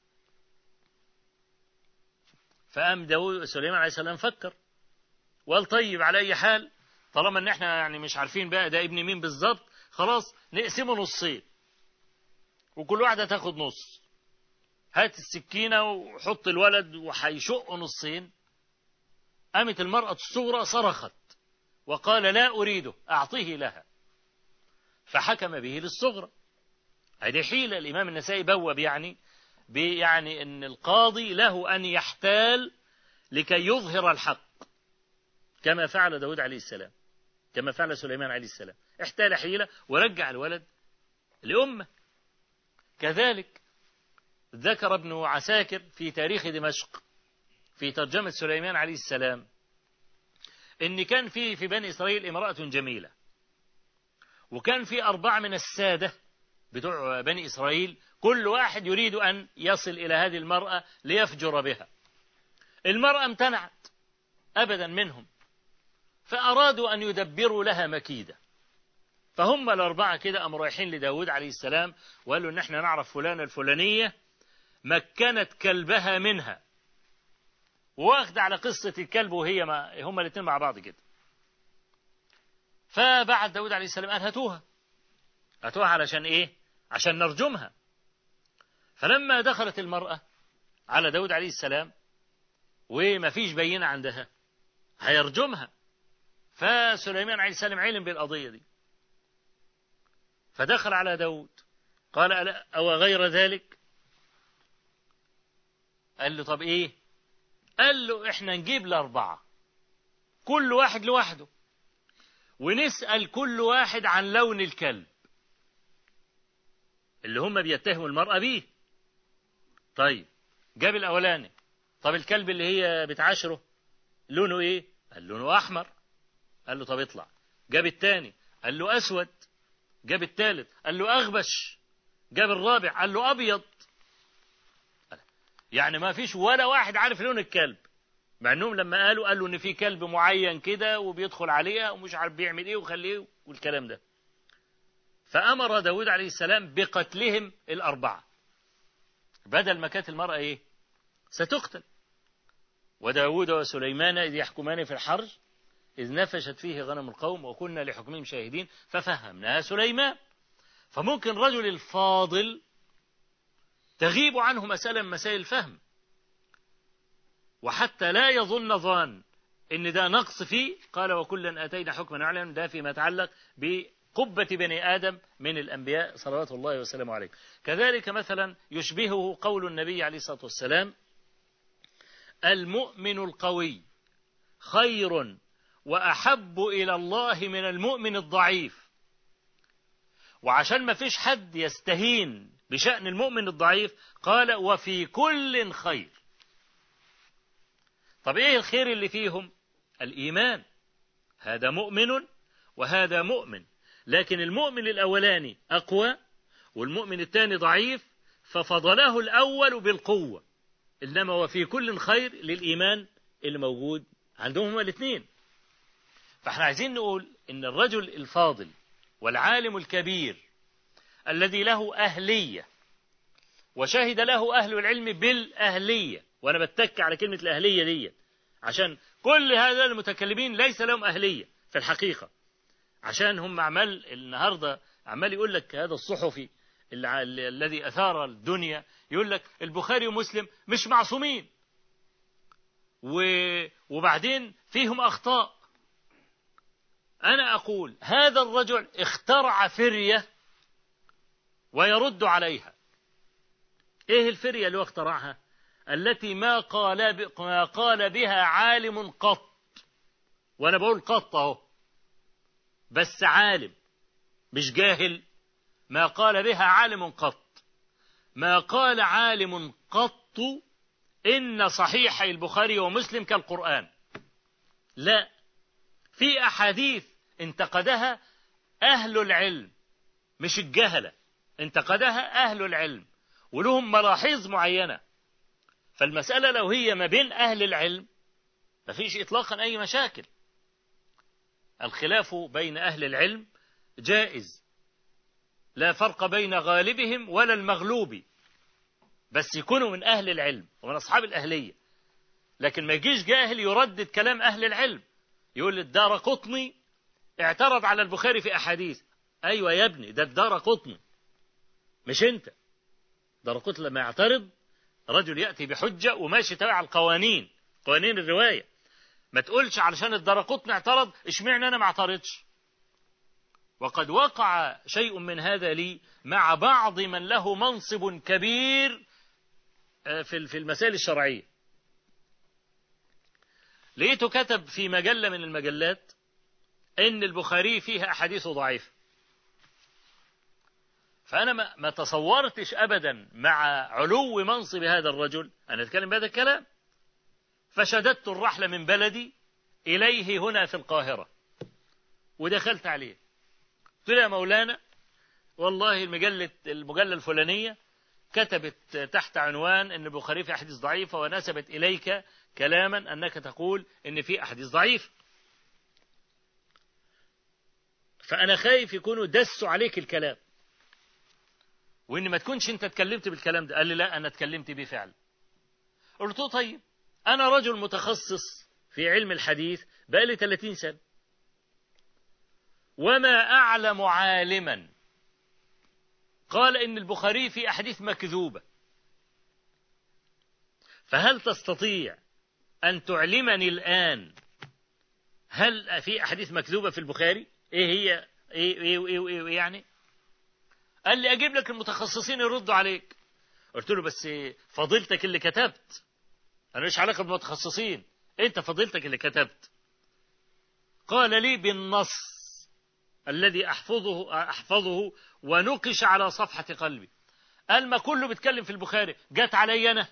فقام داود سليمان عليه السلام فكر وقال طيب على أي حال طالما ان احنا يعني مش عارفين بقى ده ابن مين بالظبط خلاص نقسمه نصين وكل واحدة تاخد نص هات السكينة وحط الولد وهيشق نصين قامت المرأة الصغرى صرخت وقال لا أريده أعطيه لها فحكم به للصغرى هذه حيلة الإمام النسائي بوب يعني يعني أن القاضي له أن يحتال لكي يظهر الحق كما فعل داود عليه السلام كما فعل سليمان عليه السلام احتال حيلة ورجع الولد لأمه كذلك ذكر ابن عساكر في تاريخ دمشق في ترجمة سليمان عليه السلام إن كان في في بني إسرائيل امرأة جميلة وكان في أربعة من السادة بتوع بني إسرائيل كل واحد يريد أن يصل إلى هذه المرأة ليفجر بها المرأة امتنعت أبدا منهم فأرادوا أن يدبروا لها مكيدة فهم الأربعة كده قاموا رايحين لداود عليه السلام وقالوا إن إحنا نعرف فلانة الفلانية مكنت كلبها منها واخد على قصة الكلب وهي ما هم الاثنين مع بعض كده فبعد داود عليه السلام قال هاتوها هاتوها علشان ايه عشان نرجمها فلما دخلت المرأة على داود عليه السلام وما فيش بينة عندها هيرجمها فسليمان عليه السلام علم بالقضية دي فدخل على داود قال ألا أو غير ذلك قال له طب إيه قال له إحنا نجيب الأربعة كل واحد لوحده ونسأل كل واحد عن لون الكلب اللي هم بيتهموا المرأة بيه طيب جاب الأولاني طب الكلب اللي هي بتعاشره لونه إيه قال لونه أحمر قال له طب اطلع جاب التاني قال له أسود جاب التالت قال له أغبش جاب الرابع قال له أبيض يعني ما فيش ولا واحد عارف لون الكلب مع انهم لما قالوا قالوا ان في كلب معين كده وبيدخل عليها ومش عارف بيعمل ايه وخليه والكلام ده فامر داود عليه السلام بقتلهم الاربعه بدل ما كانت المراه ايه ستقتل وداود وسليمان اذ يحكمان في الحرج إذ نفشت فيه غنم القوم وكنا لحكمهم شاهدين ففهمناها سليمان فممكن رجل الفاضل تغيب عنه مسألة من مسائل الفهم وحتى لا يظن ظان ان ده نقص فيه قال وكلا اتينا حكما وعلما ده فيما يتعلق بقبة بني ادم من الانبياء صلوات الله وسلامه عليه كذلك مثلا يشبهه قول النبي عليه الصلاه والسلام المؤمن القوي خير واحب الى الله من المؤمن الضعيف وعشان ما فيش حد يستهين بشأن المؤمن الضعيف قال وفي كل خير طب ايه الخير اللي فيهم الايمان هذا مؤمن وهذا مؤمن لكن المؤمن الاولاني اقوى والمؤمن الثاني ضعيف ففضله الاول بالقوه انما وفي كل خير للايمان اللي موجود عندهم هما الاثنين فاحنا عايزين نقول ان الرجل الفاضل والعالم الكبير الذي له اهليه وشهد له اهل العلم بالاهليه وانا بتك على كلمه الاهليه دي عشان كل هذا المتكلمين ليس لهم اهليه في الحقيقه عشان هم عمال النهارده عمال يقول لك هذا الصحفي الذي اثار الدنيا يقول لك البخاري ومسلم مش معصومين وبعدين فيهم اخطاء انا اقول هذا الرجل اخترع فريه ويرد عليها ايه الفريه اللي هو اخترعها التي ما قال ما قال بها عالم قط وانا بقول قط اهو بس عالم مش جاهل ما قال بها عالم قط ما قال عالم قط ان صحيح البخاري ومسلم كالقران لا في احاديث انتقدها اهل العلم مش الجهله انتقدها اهل العلم ولهم ملاحظ معينه فالمسألة لو هي ما بين أهل العلم ما فيش إطلاقا أي مشاكل الخلاف بين أهل العلم جائز لا فرق بين غالبهم ولا المغلوب بس يكونوا من أهل العلم ومن أصحاب الأهلية لكن ما يجيش جاهل يردد كلام أهل العلم يقول الدار قطني اعترض على البخاري في أحاديث أيوة يا ابني ده الدار قطني مش أنت دار قطني لما يعترض رجل يأتي بحجة وماشي تبع القوانين قوانين الرواية ما تقولش علشان الدرقطن اعترض اشمعنى أنا ما اعترضش وقد وقع شيء من هذا لي مع بعض من له منصب كبير في في المسائل الشرعية لقيته كتب في مجلة من المجلات إن البخاري فيها أحاديث ضعيفة فأنا ما, ما تصورتش أبدا مع علو منصب هذا الرجل أن أتكلم بهذا الكلام فشددت الرحلة من بلدي إليه هنا في القاهرة ودخلت عليه قلت له يا مولانا والله المجلة المجلة الفلانية كتبت تحت عنوان أن البخاري في أحاديث ضعيفة ونسبت إليك كلاما أنك تقول أن في أحاديث ضعيفة فأنا خايف يكونوا دسوا عليك الكلام وان ما تكونش انت اتكلمت بالكلام ده قال لي لا انا اتكلمت بيه فعلا قلت له طيب انا رجل متخصص في علم الحديث بقالي 30 سنه وما اعلم عالما قال ان البخاري في احاديث مكذوبه فهل تستطيع ان تعلمني الان هل في احاديث مكذوبه في البخاري ايه هي ايه ايه, إيه, إيه, إيه يعني قال لي أجيب لك المتخصصين يردوا عليك قلت له بس فضيلتك اللي كتبت أنا مش علاقة بالمتخصصين أنت فضيلتك اللي كتبت قال لي بالنص الذي أحفظه أحفظه ونقش على صفحة قلبي قال ما كله بيتكلم في البخاري جت علي أنا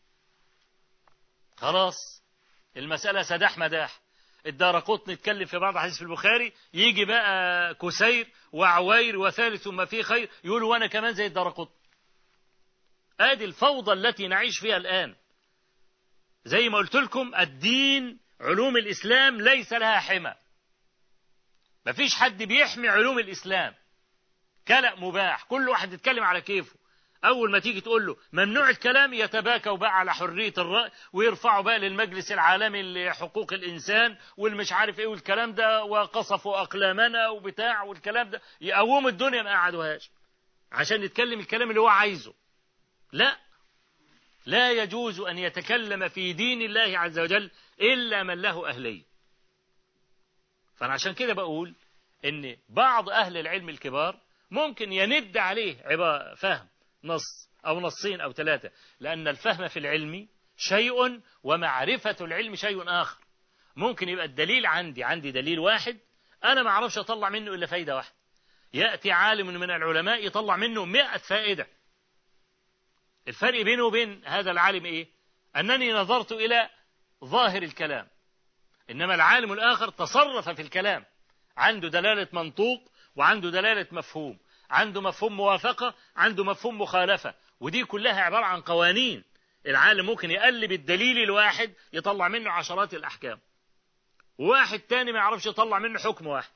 خلاص المسألة سداح مداح الدار قطن يتكلم في بعض حديث في البخاري يجي بقى كسير وعوير وثالث ما فيه خير يقول وانا كمان زي الدار قطن ادي الفوضى التي نعيش فيها الان زي ما قلت لكم الدين علوم الاسلام ليس لها حمى مفيش حد بيحمي علوم الاسلام كلأ مباح كل واحد يتكلم على كيفه أول ما تيجي تقول له ممنوع الكلام يتباكوا بقى على حرية الرأي ويرفعوا بقى للمجلس العالمي لحقوق الإنسان والمش عارف إيه والكلام ده وقصفوا أقلامنا وبتاع والكلام ده يقوموا الدنيا ما قعدوهاش عشان يتكلم الكلام اللي هو عايزه لا لا يجوز أن يتكلم في دين الله عز وجل إلا من له أهلية فأنا عشان كده بقول إن بعض أهل العلم الكبار ممكن يند عليه عبارة فهم نص أو نصين أو ثلاثة لأن الفهم في العلم شيء ومعرفة العلم شيء آخر ممكن يبقى الدليل عندي عندي دليل واحد أنا ما أعرفش أطلع منه إلا فايدة واحدة يأتي عالم من العلماء يطلع منه مئة فائدة الفرق بينه وبين هذا العالم إيه أنني نظرت إلى ظاهر الكلام إنما العالم الآخر تصرف في الكلام عنده دلالة منطوق وعنده دلالة مفهوم عنده مفهوم موافقة عنده مفهوم مخالفة ودي كلها عبارة عن قوانين العالم ممكن يقلب الدليل الواحد يطلع منه عشرات الأحكام وواحد تاني ما يعرفش يطلع منه حكم واحد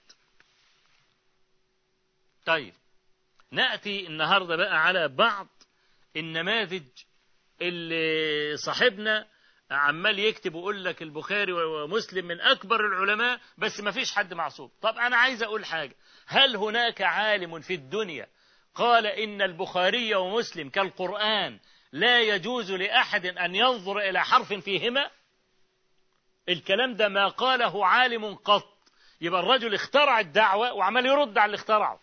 طيب نأتي النهاردة بقى على بعض النماذج اللي صاحبنا عمال يكتب ويقول لك البخاري ومسلم من أكبر العلماء بس ما فيش حد معصوم طب أنا عايز أقول حاجة هل هناك عالم في الدنيا قال إن البخاري ومسلم كالقرآن لا يجوز لأحد أن ينظر إلى حرف فيهما الكلام ده ما قاله عالم قط يبقى الرجل اخترع الدعوة وعمال يرد على اللي اخترعه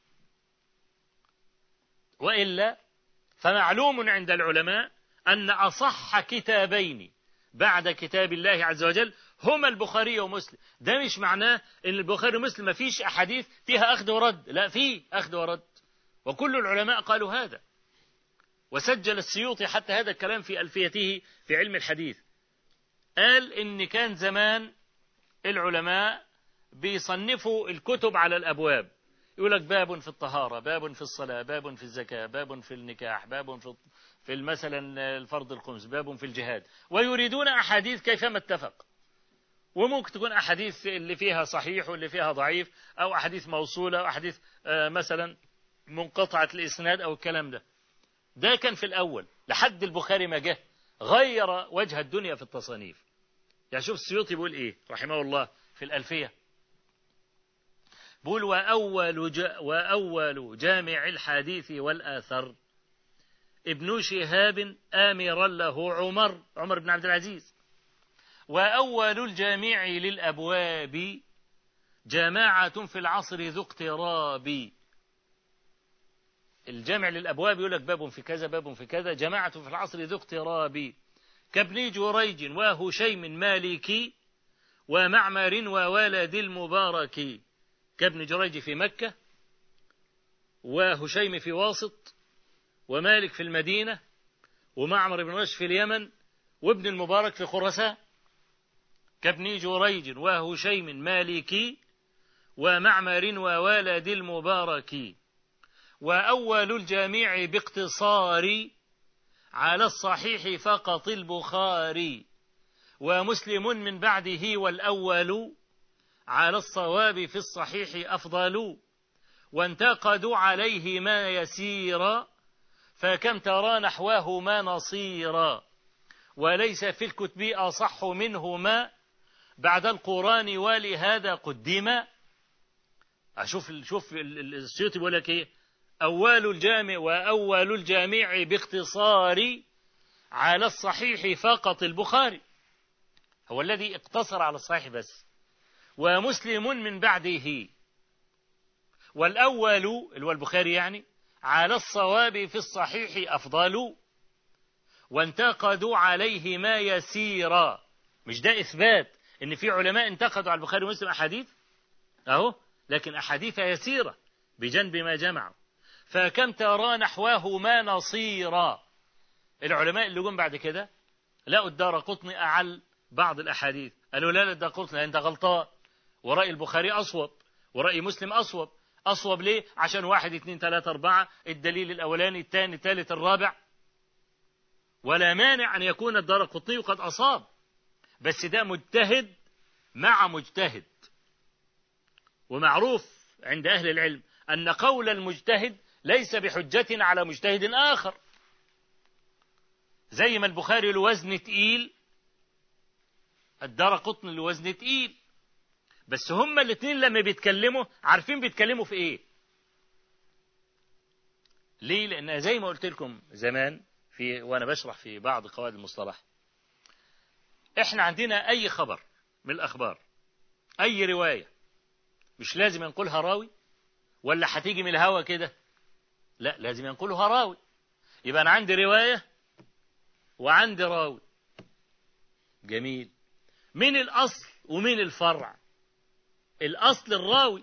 وإلا فمعلوم عند العلماء أن أصح كتابين بعد كتاب الله عز وجل هما البخاري ومسلم ده مش معناه ان البخاري ومسلم ما فيش احاديث فيها اخذ ورد لا في اخذ ورد وكل العلماء قالوا هذا وسجل السيوطي حتى هذا الكلام في ألفيته في علم الحديث قال إن كان زمان العلماء بيصنفوا الكتب على الأبواب يقول لك باب في الطهارة باب في الصلاة باب في الزكاة باب في النكاح باب في في مثلا الفرض الخمس باب في الجهاد ويريدون أحاديث كيفما اتفق وممكن تكون أحاديث اللي فيها صحيح واللي فيها ضعيف أو أحاديث موصولة أو أحاديث مثلا منقطعة الإسناد أو الكلام ده ده كان في الأول لحد البخاري ما جه غير وجه الدنيا في التصانيف يعني شوف السيوطي بيقول إيه رحمه الله في الألفية بيقول وأول, جا وأول جامع الحديث والآثر ابن شهاب آمرا له عمر عمر بن عبد العزيز وأول الجامع للأبواب جماعة في العصر ذو اقتراب الجامع للأبواب يقول لك باب في كذا باب في كذا جماعة في العصر ذو اقتراب كابن جريج وهشيم مالكي ومعمر وولد المبارك كابن جريج في مكة وهشيم في واسط ومالك في المدينة ومعمر بن رشد في اليمن وابن المبارك في خراسان كابن جريج وهشيم مالكي ومعمر وولد المبارك وأول الجامع باقتصار على الصحيح فقط البخاري ومسلم من بعده والأول على الصواب في الصحيح أفضل وانتقدوا عليه ما يسير فكم ترى نحواه ما نصيرا وليس في الكتب أصح منهما بعد القرآن ولهذا قدم أشوف شوف السيوطي بيقول لك إيه أول الجامع وأول الجامع باختصار على الصحيح فقط البخاري هو الذي اقتصر على الصحيح بس ومسلم من بعده والأول اللي هو البخاري يعني على الصواب في الصحيح أفضل وانتقدوا عليه ما يسيرا مش ده إثبات إن في علماء انتقدوا على البخاري ومسلم أحاديث أهو لكن أحاديث يسيرة بجنب ما جمعوا فكم ترى نحواه ما نصيرا العلماء اللي جم بعد كده لقوا الدار قطني أعل بعض الأحاديث قالوا لا لا الدار قطني أنت غلطان ورأي البخاري أصوب ورأي مسلم أصوب أصوب ليه عشان واحد اثنين ثلاثة أربعة الدليل الأولاني الثاني الثالث الرابع ولا مانع أن يكون الدار قطني قد أصاب بس ده مجتهد مع مجتهد ومعروف عند أهل العلم أن قول المجتهد ليس بحجة على مجتهد آخر زي ما البخاري له وزن تقيل الدار قطن له وزن تقيل بس هما الاثنين لما بيتكلموا عارفين بيتكلموا في ايه ليه لان زي ما قلت لكم زمان في وانا بشرح في بعض قواعد المصطلح احنا عندنا اي خبر من الاخبار اي روايه مش لازم ينقلها راوي ولا هتيجي من الهوا كده لا لازم ينقلها راوي يبقى انا عندي روايه وعندي راوي جميل مين الاصل ومين الفرع الاصل الراوي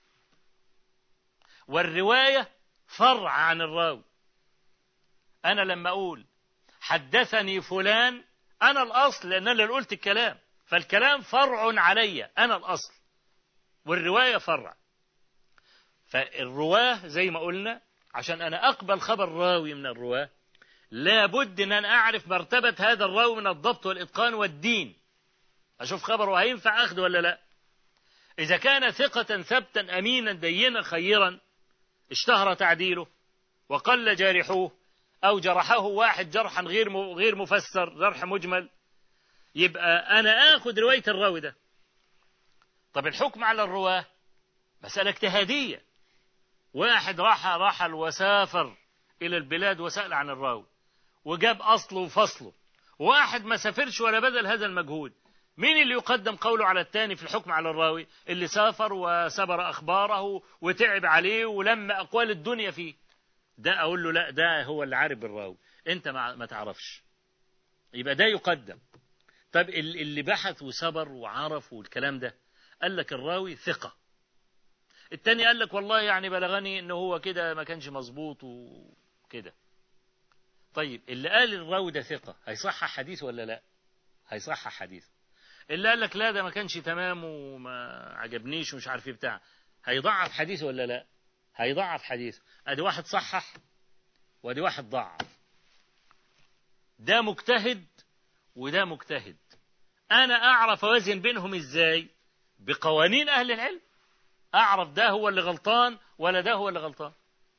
والروايه فرع عن الراوي انا لما اقول حدثني فلان انا الاصل لان انا اللي قلت الكلام فالكلام فرع علي انا الاصل والروايه فرع فالرواه زي ما قلنا عشان انا اقبل خبر راوي من الرواه لابد ان انا اعرف مرتبه هذا الراوي من الضبط والاتقان والدين اشوف خبره هينفع اخذه ولا لا اذا كان ثقه ثبتا امينا دينا خيرا اشتهر تعديله وقل جارحوه او جرحه واحد جرحا غير غير مفسر جرح مجمل يبقى انا اخذ روايه الراوي ده طب الحكم على الرواه مساله اجتهاديه واحد راح رحل وسافر الى البلاد وسال عن الراوي وجاب اصله وفصله واحد ما سافرش ولا بذل هذا المجهود مين اللي يقدم قوله على الثاني في الحكم على الراوي اللي سافر وسبر أخباره وتعب عليه ولما أقوال الدنيا فيه ده أقول له لا ده هو اللي عارف بالراوي أنت ما, ما تعرفش يبقى ده يقدم طب اللي بحث وسبر وعرف والكلام ده قال لك الراوي ثقة التاني قال لك والله يعني بلغني انه هو كده ما كانش مظبوط وكده طيب اللي قال الراوي ده ثقة هيصحح حديث ولا لا هيصحح حديث اللي قال لك لا ده ما كانش تمام وما عجبنيش ومش عارف ايه بتاع هيضعف حديث ولا لا هيضعف حديث ادي واحد صحح وادي واحد ضعف ده مجتهد وده مجتهد انا اعرف اوازن بينهم ازاي بقوانين اهل العلم اعرف ده هو اللي غلطان ولا ده هو اللي غلطان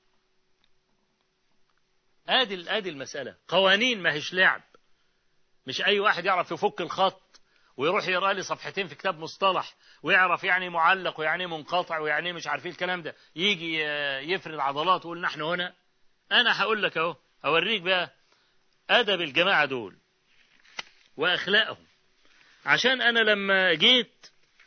ادي ادي المساله قوانين ما هيش لعب مش اي واحد يعرف يفك الخط ويروح يقرا لي صفحتين في كتاب مصطلح ويعرف يعني معلق ويعني منقطع ويعني مش عارف ايه الكلام ده يجي يفرد عضلات ويقول نحن هنا انا هقول لك اهو اوريك بقى ادب الجماعه دول واخلاقهم عشان انا لما جيت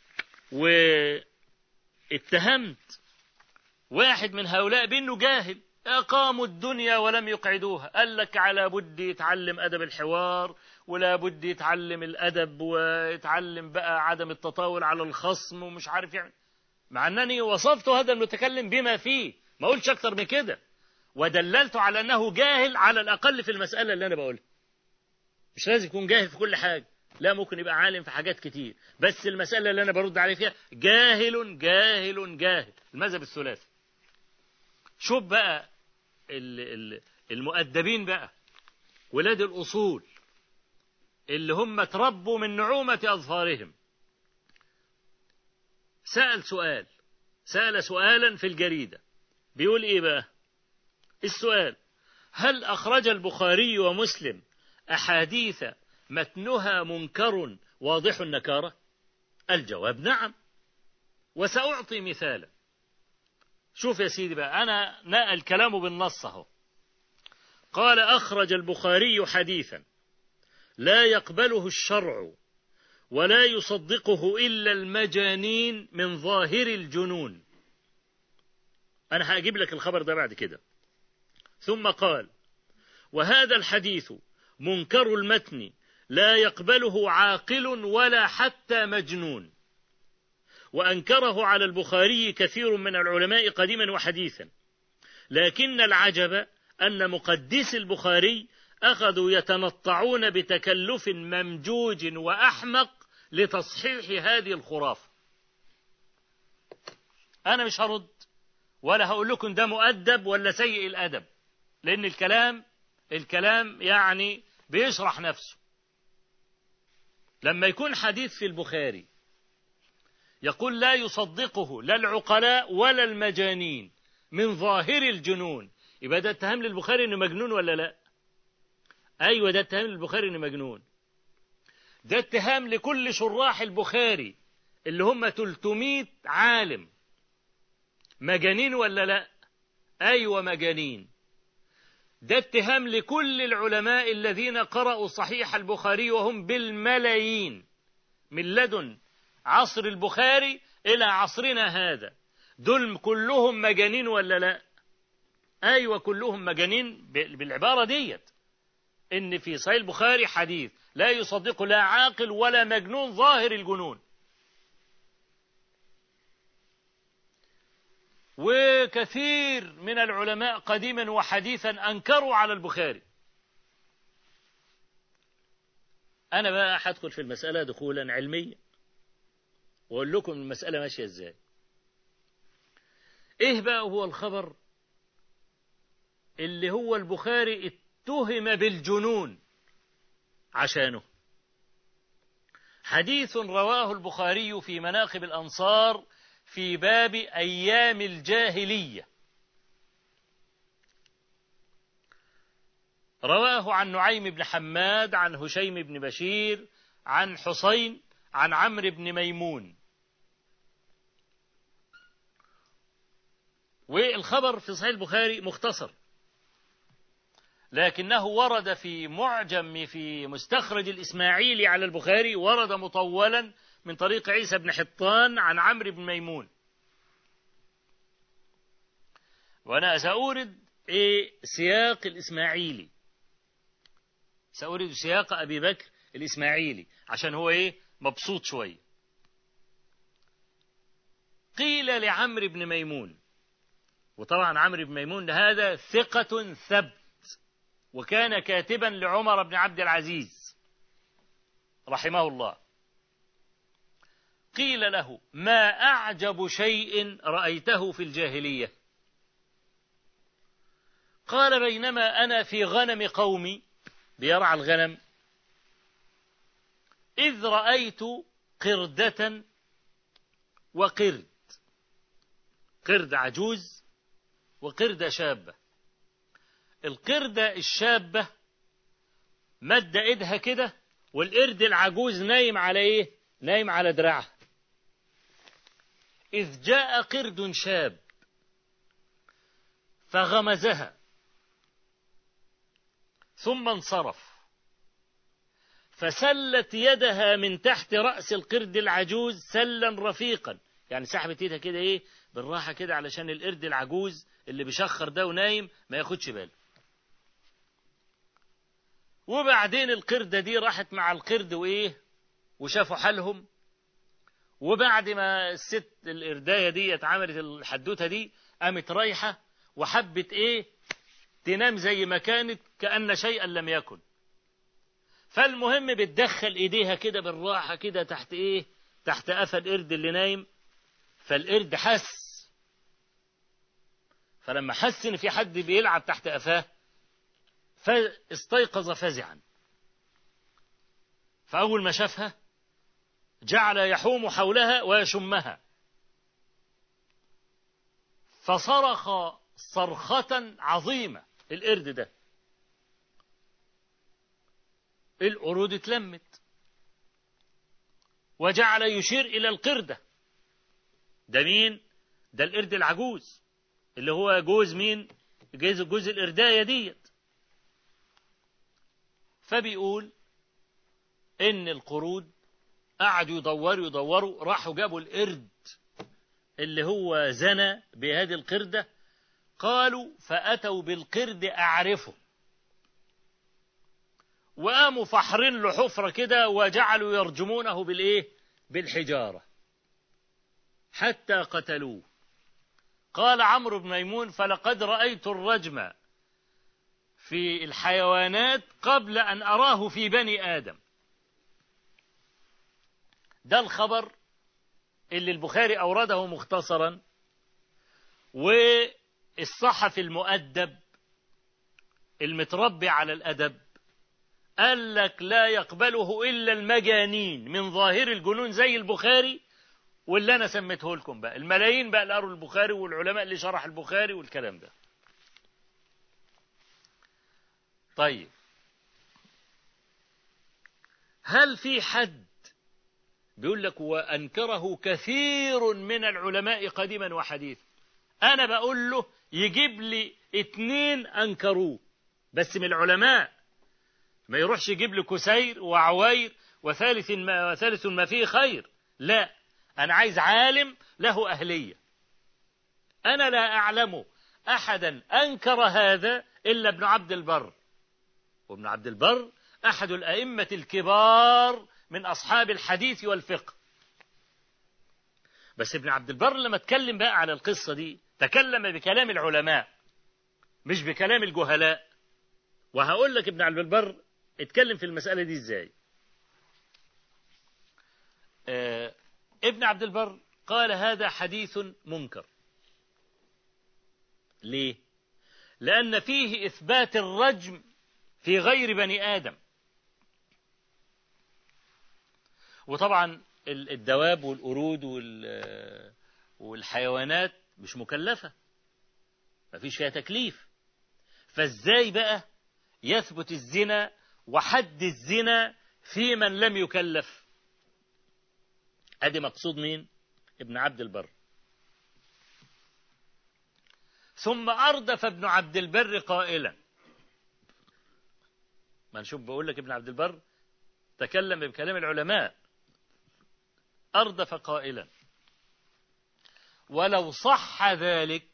واتهمت واحد من هؤلاء بانه جاهل أقاموا الدنيا ولم يقعدوها قال لك على بد يتعلم أدب الحوار ولا بد يتعلم الأدب ويتعلم بقى عدم التطاول على الخصم ومش عارف يعمل مع أنني وصفت هذا المتكلم بما فيه ما قلتش أكتر من كده ودللت على أنه جاهل على الأقل في المسألة اللي أنا بقولها مش لازم يكون جاهل في كل حاجة لا ممكن يبقى عالم في حاجات كتير بس المسألة اللي أنا برد عليه فيها جاهل جاهل جاهل المذهب الثلاثي شوف بقى المؤدبين بقى ولاد الأصول اللي هم تربوا من نعومة أظفارهم سأل سؤال سأل سؤالا في الجريدة بيقول إيه بقى السؤال هل أخرج البخاري ومسلم أحاديث متنها منكر واضح النكارة الجواب نعم وسأعطي مثالا شوف يا سيدي بقى أنا نقل كلامه بالنص أهو قال أخرج البخاري حديثا لا يقبله الشرع ولا يصدقه إلا المجانين من ظاهر الجنون أنا هجيب لك الخبر ده بعد كده ثم قال وهذا الحديث منكر المتن لا يقبله عاقل ولا حتى مجنون وأنكره على البخاري كثير من العلماء قديما وحديثا لكن العجب أن مقدس البخاري أخذوا يتنطعون بتكلف ممجوج وأحمق لتصحيح هذه الخرافة أنا مش هرد ولا هقول لكم ده مؤدب ولا سيء الأدب لأن الكلام الكلام يعني بيشرح نفسه لما يكون حديث في البخاري يقول لا يصدقه لا العقلاء ولا المجانين من ظاهر الجنون يبقى ده اتهام للبخاري انه مجنون ولا لا ايوه ده اتهام للبخاري انه مجنون ده اتهام لكل شراح البخاري اللي هم 300 عالم مجانين ولا لا ايوه مجانين ده اتهام لكل العلماء الذين قرأوا صحيح البخاري وهم بالملايين من لدن عصر البخاري إلى عصرنا هذا دول كلهم مجانين ولا لا أيوة كلهم مجانين بالعبارة ديت إن في صحيح البخاري حديث لا يصدق لا عاقل ولا مجنون ظاهر الجنون وكثير من العلماء قديما وحديثا أنكروا على البخاري أنا بقى هدخل في المسألة دخولا علميا وأقول لكم المسألة ماشية إزاي إيه بقى هو الخبر اللي هو البخاري اتهم بالجنون عشانه حديث رواه البخاري في مناقب الأنصار في باب أيام الجاهلية رواه عن نعيم بن حماد عن هشيم بن بشير عن حسين عن عمرو بن ميمون والخبر في صحيح البخاري مختصر لكنه ورد في معجم في مستخرج الإسماعيلي على البخاري ورد مطولا من طريق عيسى بن حطان عن عمرو بن ميمون وأنا سأورد إيه سياق الإسماعيلي سأورد سياق أبي بكر الإسماعيلي عشان هو إيه مبسوط شوية قيل لعمرو بن ميمون وطبعا عمرو بن ميمون هذا ثقة ثبت وكان كاتبا لعمر بن عبد العزيز رحمه الله قيل له ما أعجب شيء رأيته في الجاهلية قال بينما أنا في غنم قومي بيرعى الغنم إذ رأيت قردة وقرد قرد عجوز وقردة شابة القردة الشابة مد ايدها كده والقرد العجوز نايم على ايه نايم على دراعها إذ جاء قرد شاب فغمزها ثم انصرف فسلت يدها من تحت رأس القرد العجوز سلا رفيقا يعني سحبت ايدها كده ايه بالراحة كده علشان القرد العجوز اللي بيشخر ده ونايم ما ياخدش باله وبعدين القردة دي راحت مع القرد وايه وشافوا حالهم وبعد ما الست القرداية دي اتعملت الحدوتة دي قامت رايحة وحبت ايه تنام زي ما كانت كأن شيئا لم يكن فالمهم بتدخل ايديها كده بالراحة كده تحت ايه تحت قفا القرد اللي نايم فالقرد حس فلما حس ان في حد بيلعب تحت قفاه فاستيقظ فزعا فأول ما شافها جعل يحوم حولها ويشمها فصرخ صرخة عظيمة القرد ده القرود اتلمت وجعل يشير إلى القردة ده مين؟ ده القرد العجوز اللي هو جوز مين؟ جوز جوز القرداية ديت فبيقول إن القرود قعدوا يدوروا يدوروا راحوا جابوا القرد اللي هو زنى بهذه القردة قالوا فأتوا بالقرد أعرفه وقاموا فحرين له حفرة كده وجعلوا يرجمونه بالإيه بالحجارة حتى قتلوه قال عمرو بن ميمون فلقد رأيت الرجم في الحيوانات قبل أن أراه في بني آدم ده الخبر اللي البخاري أورده مختصرا والصحفي المؤدب المتربي على الأدب قال لك لا يقبله إلا المجانين من ظاهر الجنون زي البخاري واللي أنا سميته لكم بقى الملايين بقى اللي قروا البخاري والعلماء اللي شرح البخاري والكلام ده طيب هل في حد بيقول لك وأنكره كثير من العلماء قديما وحديثا أنا بقول له يجيب لي اتنين أنكروه بس من العلماء ما يروحش يجيب لي كسير وعوير وثالث ما, وثالث ما فيه خير لا أنا عايز عالم له أهلية أنا لا أعلم أحدا أنكر هذا إلا ابن عبد البر وابن عبد البر أحد الأئمة الكبار من أصحاب الحديث والفقه بس ابن عبد البر لما اتكلم بقى على القصة دي تكلم بكلام العلماء مش بكلام الجهلاء وهقول لك ابن عبد البر اتكلم في المسألة دي ازاي آه ابن عبد البر قال هذا حديث منكر ليه لأن فيه إثبات الرجم في غير بني آدم وطبعا الدواب والقرود والحيوانات مش مكلفة مفيش فيها تكليف فازاي بقى يثبت الزنا وحد الزنا في من لم يكلف ادي مقصود مين ابن عبد البر ثم أردف ابن عبد البر قائلا ما نشوف بقول لك ابن عبد البر تكلم بكلام العلماء أردف قائلا ولو صح ذلك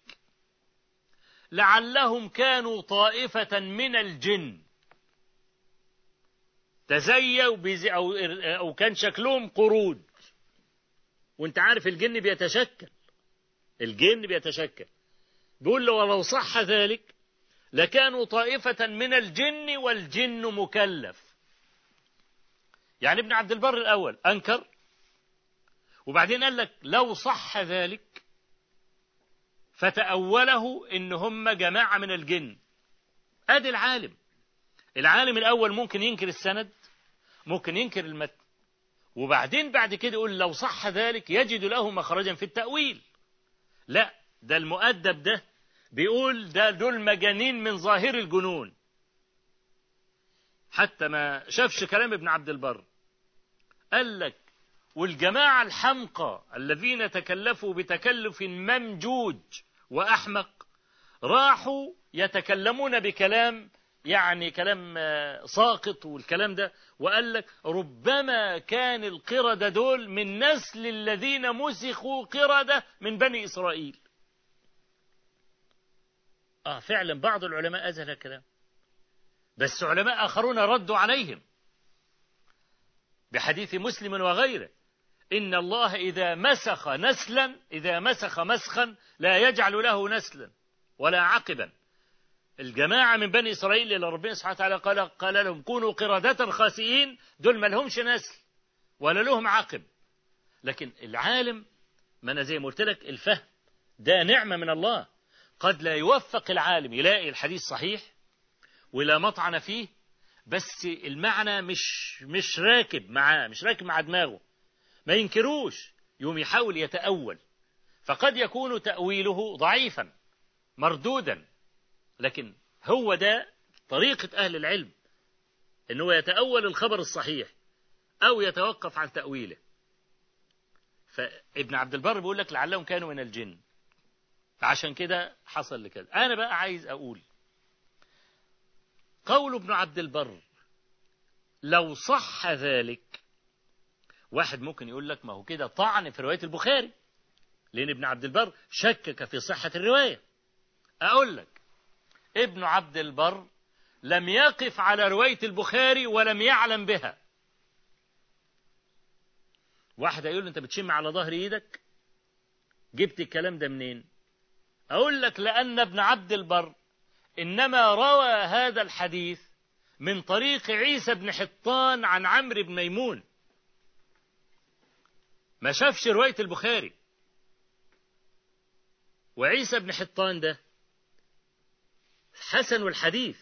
لعلهم كانوا طائفة من الجن تزيوا بزي أو, أو كان شكلهم قرود وانت عارف الجن بيتشكل الجن بيتشكل بيقول له ولو صح ذلك لكانوا طائفة من الجن والجن مكلف يعني ابن عبد البر الأول أنكر وبعدين قال لك لو صح ذلك فتأوله إن هم جماعة من الجن أدي العالم العالم الأول ممكن ينكر السند ممكن ينكر المتن وبعدين بعد كده يقول لو صح ذلك يجد له مخرجا في التأويل لا ده المؤدب ده بيقول ده دول مجانين من ظاهر الجنون حتى ما شافش كلام ابن عبد البر قال لك والجماعة الحمقى الذين تكلفوا بتكلف ممجوج وأحمق راحوا يتكلمون بكلام يعني كلام ساقط والكلام ده وقال لك ربما كان القردة دول من نسل الذين مسخوا قردة من بني إسرائيل آه فعلا بعض العلماء أزل الكلام بس علماء آخرون ردوا عليهم بحديث مسلم وغيره إن الله إذا مسخ نسلا إذا مسخ مسخا لا يجعل له نسلا ولا عقبا الجماعة من بني إسرائيل اللي ربنا سبحانه وتعالى قال, قال لهم كونوا قردة خاسئين دول ما لهمش نسل ولا لهم عقب لكن العالم ما أنا زي ما قلت لك الفهم ده نعمة من الله قد لا يوفق العالم يلاقي الحديث صحيح ولا مطعن فيه بس المعنى مش مش راكب معاه مش راكب مع دماغه ما ينكروش يوم يحاول يتأول فقد يكون تأويله ضعيفا مردودا لكن هو ده طريقة أهل العلم أنه يتأول الخبر الصحيح أو يتوقف عن تأويله فابن عبد البر بيقول لك لعلهم كانوا من الجن عشان كده حصل لكده أنا بقى عايز أقول قول ابن عبد البر لو صح ذلك واحد ممكن يقول لك ما هو كده طعن في رواية البخاري لأن ابن عبد البر شكك في صحة الرواية أقول لك ابن عبد البر لم يقف على رواية البخاري ولم يعلم بها واحد يقول أنت بتشم على ظهر إيدك جبت الكلام ده منين أقول لك لأن ابن عبد البر إنما روى هذا الحديث من طريق عيسى بن حطان عن عمرو بن ميمون ما شافش رواية البخاري وعيسى بن حطان ده حسن الحديث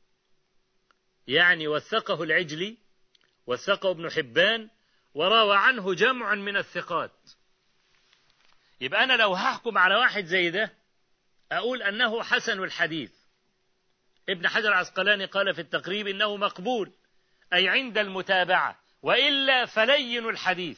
يعني وثقه العجلي وثقه ابن حبان وروى عنه جمع من الثقات يبقى أنا لو هحكم على واحد زي ده أقول أنه حسن الحديث ابن حجر العسقلاني قال في التقريب إنه مقبول أي عند المتابعة وإلا فلين الحديث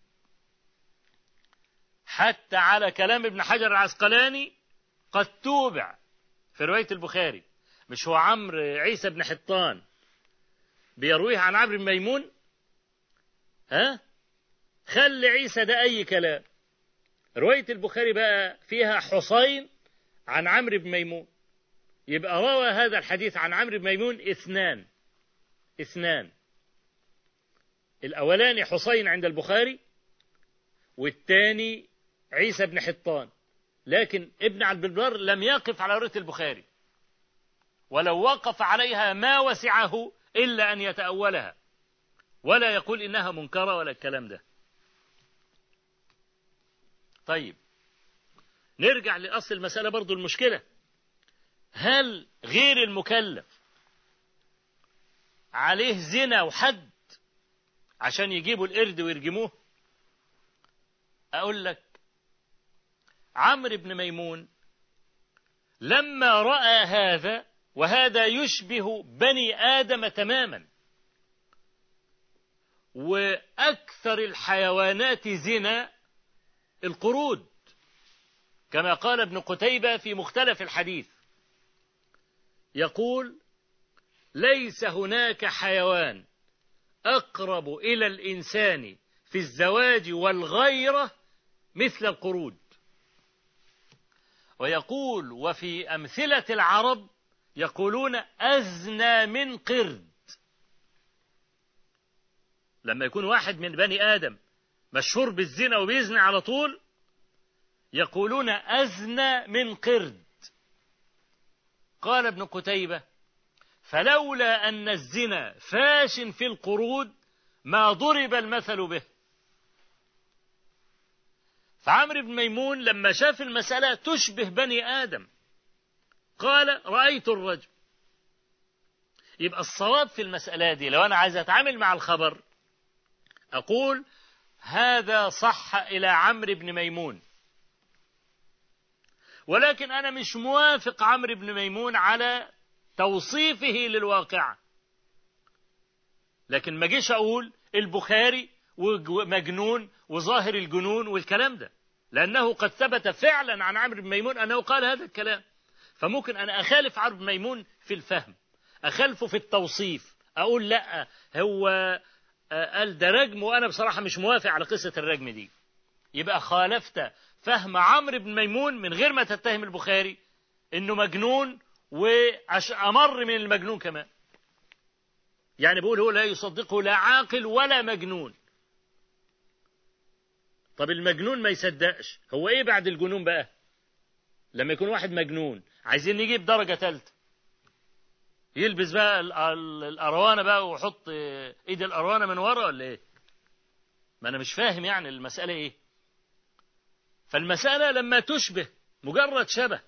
حتى على كلام ابن حجر العسقلاني قد توبع في رواية البخاري مش هو عمرو عيسى بن حطان بيرويه عن عمرو بن ميمون ها خلي عيسى ده أي كلام رواية البخاري بقى فيها حسين عن عمرو بن ميمون يبقى روى هذا الحديث عن عمرو بن ميمون اثنان اثنان الأولاني حسين عند البخاري والثاني عيسى بن حطان لكن ابن عبد البر لم يقف على رواية البخاري ولو وقف عليها ما وسعه إلا أن يتأولها ولا يقول إنها منكرة ولا الكلام ده طيب نرجع لأصل المسألة برضو المشكلة هل غير المكلف عليه زنا وحد عشان يجيبوا القرد ويرجموه أقول لك عمرو بن ميمون لما رأى هذا وهذا يشبه بني آدم تماما وأكثر الحيوانات زنا القرود كما قال ابن قتيبة في مختلف الحديث يقول ليس هناك حيوان أقرب إلى الإنسان في الزواج والغيرة مثل القرود ويقول وفي أمثلة العرب يقولون أزنى من قرد لما يكون واحد من بني آدم مشهور بالزنا وبيزني على طول يقولون أزنى من قرد قال ابن قتيبة فلولا أن الزنا فاش في القرود ما ضرب المثل به فعمرو بن ميمون لما شاف المسألة تشبه بني آدم قال رأيت الرجل يبقى الصواب في المسألة دي لو أنا عايز أتعامل مع الخبر أقول هذا صح إلى عمرو بن ميمون ولكن أنا مش موافق عمرو بن ميمون على توصيفه للواقع لكن ما جيش أقول البخاري ومجنون وظاهر الجنون والكلام ده لأنه قد ثبت فعلا عن عمرو بن ميمون أنه قال هذا الكلام فممكن أنا أخالف عمرو بن ميمون في الفهم أخالفه في التوصيف أقول لا هو قال ده رجم وأنا بصراحة مش موافق على قصة الرجم دي يبقى خالفت فهم عمرو بن ميمون من غير ما تتهم البخاري انه مجنون وأمر من المجنون كمان يعني بيقول هو لا يصدقه لا عاقل ولا مجنون طب المجنون ما يصدقش هو ايه بعد الجنون بقى لما يكون واحد مجنون عايزين نجيب درجة ثالثة يلبس بقى الأروانة بقى ويحط ايد الأروانة من ورا ولا ايه ما انا مش فاهم يعني المسألة ايه فالمسألة لما تشبه مجرد شبه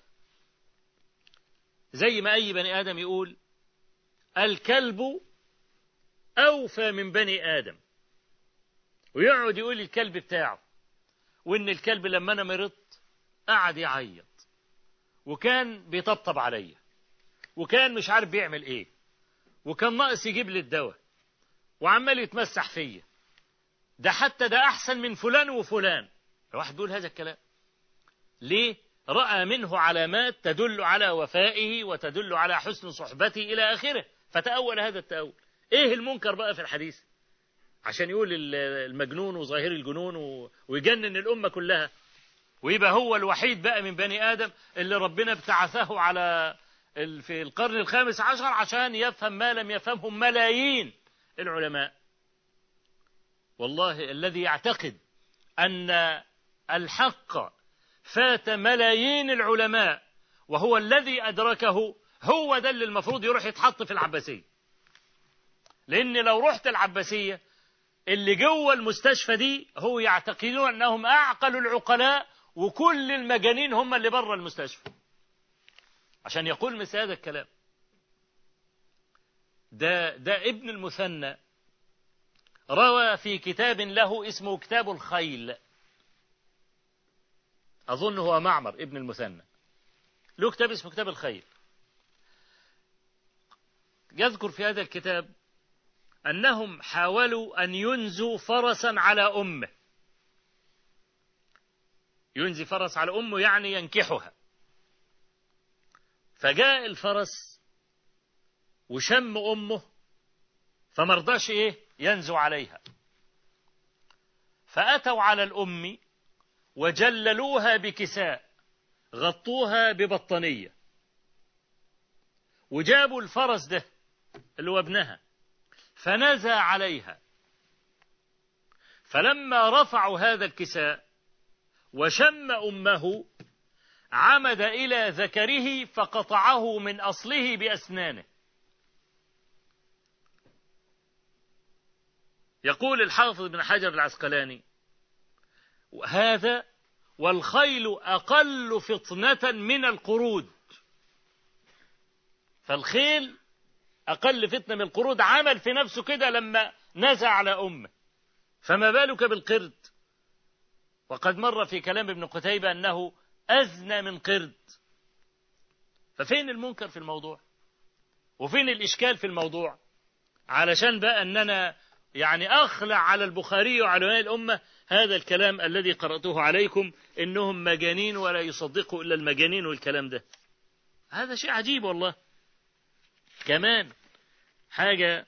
زي ما أي بني آدم يقول الكلب أوفى من بني آدم ويقعد يقول الكلب بتاعه وإن الكلب لما أنا مرضت قعد يعيط وكان بيطبطب عليا وكان مش عارف بيعمل إيه وكان ناقص يجيب لي الدواء وعمال يتمسح فيا ده حتى ده أحسن من فلان وفلان واحد بيقول هذا الكلام ليه رأى منه علامات تدل على وفائه وتدل على حسن صحبته إلى آخره فتأول هذا التأول إيه المنكر بقى في الحديث عشان يقول المجنون وظاهر الجنون ويجنن الأمة كلها ويبقى هو الوحيد بقى من بني آدم اللي ربنا ابتعثه على ال- في القرن الخامس عشر عشان يفهم ما لم يفهمه ملايين العلماء والله الذي يعتقد أن الحق فات ملايين العلماء وهو الذي أدركه هو ده اللي المفروض يروح يتحط في العباسية لأن لو رحت العباسية اللي جوه المستشفى دي هو يعتقدون أنهم أعقل العقلاء وكل المجانين هم اللي بره المستشفى عشان يقول مثل هذا الكلام ده ده ابن المثنى روى في كتاب له اسمه كتاب الخيل أظن هو معمر ابن المثنى له كتاب اسمه كتاب الخيل يذكر في هذا الكتاب أنهم حاولوا أن ينزوا فرسا على أمه ينزي فرس على أمه يعني ينكحها فجاء الفرس وشم أمه فمرضاش إيه ينزو عليها فأتوا على الأم وجللوها بكساء غطوها ببطانية وجابوا الفرس ده اللي هو ابنها فنزى عليها فلما رفعوا هذا الكساء وشم أمه عمد إلى ذكره فقطعه من أصله بأسنانه يقول الحافظ بن حجر العسقلاني هذا والخيل أقل فطنة من القرود فالخيل أقل فتنة من القرود عمل في نفسه كده لما نزع على أمه فما بالك بالقرد وقد مر في كلام ابن قتيبة أنه أزنى من قرد ففين المنكر في الموضوع وفين الإشكال في الموضوع علشان بقى أننا يعني أخلع على البخاري وعلى علماء الأمة هذا الكلام الذي قرأته عليكم إنهم مجانين ولا يصدقوا إلا المجانين والكلام ده هذا شيء عجيب والله كمان حاجة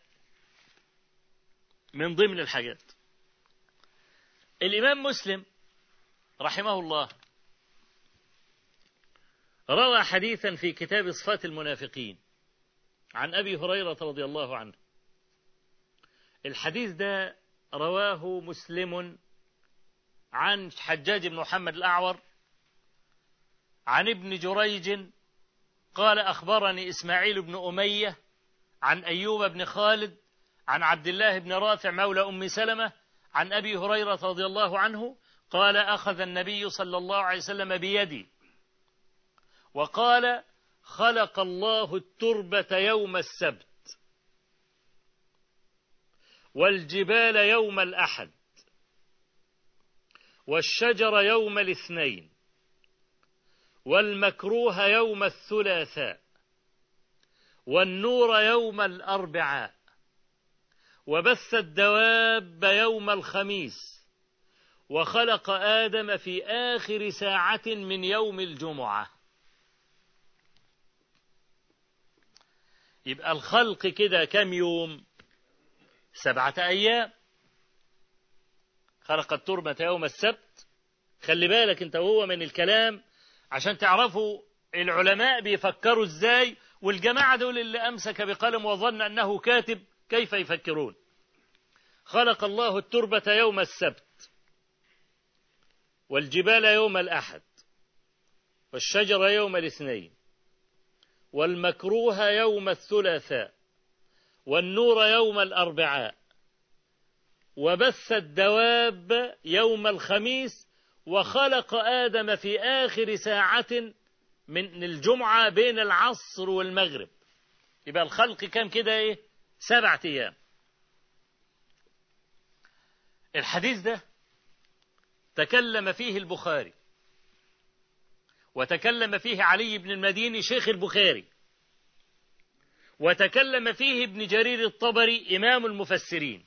من ضمن الحاجات الإمام مسلم رحمه الله روى حديثا في كتاب صفات المنافقين عن أبي هريرة رضي الله عنه الحديث ده رواه مسلم عن حجاج بن محمد الأعور عن ابن جريج قال أخبرني إسماعيل بن أمية عن أيوب بن خالد عن عبد الله بن رافع مولى أم سلمة عن أبي هريرة رضي الله عنه قال أخذ النبي صلى الله عليه وسلم بيدي وقال خلق الله التربة يوم السبت والجبال يوم الأحد والشجر يوم الاثنين والمكروه يوم الثلاثاء والنور يوم الأربعاء وبث الدواب يوم الخميس وخلق آدم في آخر ساعة من يوم الجمعة يبقى الخلق كده كم يوم سبعة أيام خلق التربة يوم السبت خلي بالك انت وهو من الكلام عشان تعرفوا العلماء بيفكروا ازاي والجماعة دول اللي أمسك بقلم وظن أنه كاتب كيف يفكرون خلق الله التربة يوم السبت والجبال يوم الأحد والشجر يوم الاثنين والمكروه يوم الثلاثاء والنور يوم الأربعاء وبث الدواب يوم الخميس وخلق آدم في آخر ساعة من الجمعة بين العصر والمغرب يبقى الخلق كام كده ايه سبعة أيام الحديث ده تكلم فيه البخاري وتكلم فيه علي بن المديني شيخ البخاري وتكلم فيه ابن جرير الطبري إمام المفسرين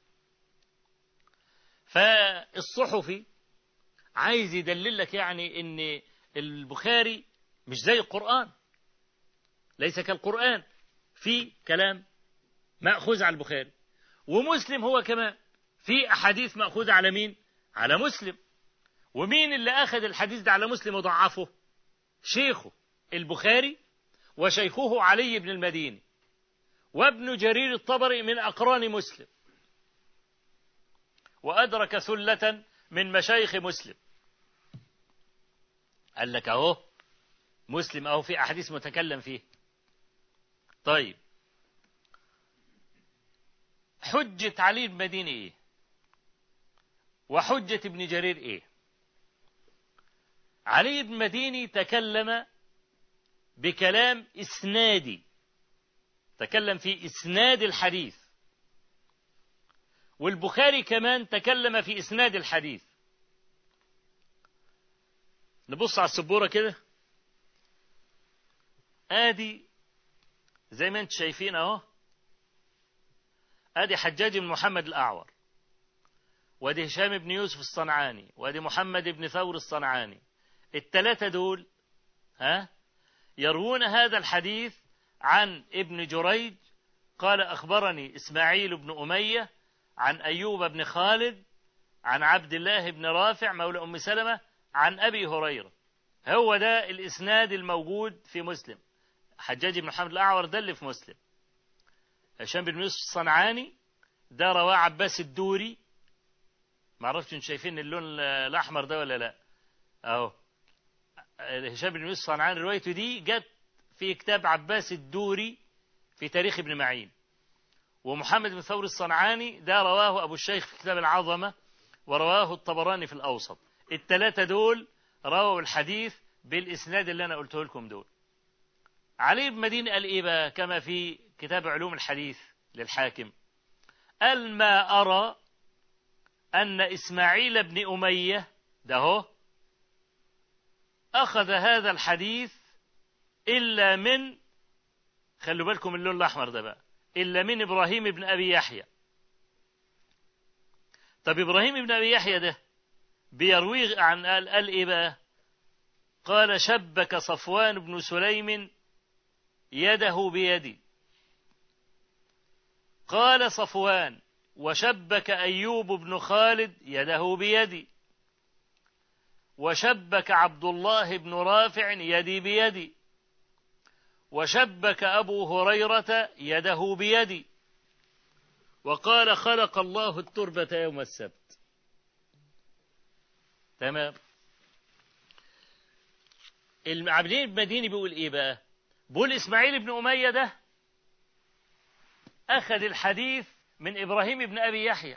فالصحفي عايز يدلل لك يعني ان البخاري مش زي القرآن ليس كالقرآن في كلام مأخوذ على البخاري ومسلم هو كمان في أحاديث مأخوذة على مين على مسلم ومين اللي أخذ الحديث ده على مسلم وضعفه شيخه البخاري وشيخه علي بن المديني وابن جرير الطبري من أقران مسلم وأدرك ثلة من مشايخ مسلم قال لك أهو مسلم أهو في أحاديث متكلم فيه طيب حجة علي بن مديني إيه وحجة ابن جرير إيه علي بن مديني تكلم بكلام إسنادي تكلم في إسناد الحديث والبخاري كمان تكلم في إسناد الحديث نبص على السبورة كده آدي زي ما انتم شايفين اهو ادي حجاج بن محمد الاعور وادي هشام بن يوسف الصنعاني وادي محمد بن ثور الصنعاني الثلاثة دول ها يروون هذا الحديث عن ابن جريج قال أخبرني إسماعيل بن أمية عن أيوب بن خالد عن عبد الله بن رافع مولى أم سلمة عن أبي هريرة هو ده الإسناد الموجود في مسلم حجاج بن محمد الأعور ده اللي في مسلم هشام بن يوسف الصنعاني ده رواه عباس الدوري ما اعرفش انتوا شايفين اللون الاحمر ده ولا لا اهو هشام بن يوسف الصنعاني روايته دي جت في كتاب عباس الدوري في تاريخ ابن معين ومحمد بن ثور الصنعاني ده رواه ابو الشيخ في كتاب العظمه ورواه الطبراني في الاوسط الثلاثه دول رووا الحديث بالاسناد اللي انا قلته لكم دول علي بن مدين قال ايه بقى كما في كتاب علوم الحديث للحاكم قال ما ارى ان اسماعيل بن اميه ده هو اخذ هذا الحديث الا من خلوا بالكم اللون الاحمر ده بقى الا من ابراهيم بن ابي يحيى طب ابراهيم بن ابي يحيى ده بيروي عن قال, قال ايه بقى قال شبك صفوان بن سليم يده بيدي قال صفوان وشبك أيوب بن خالد يده بيدي وشبك عبد الله بن رافع يدي بيدي وشبك أبو هريرة يده بيدي وقال خلق الله التربة يوم السبت تمام العبدين المديني بيقول ايه بقى بيقول اسماعيل بن اميه ده اخذ الحديث من ابراهيم بن ابي يحيى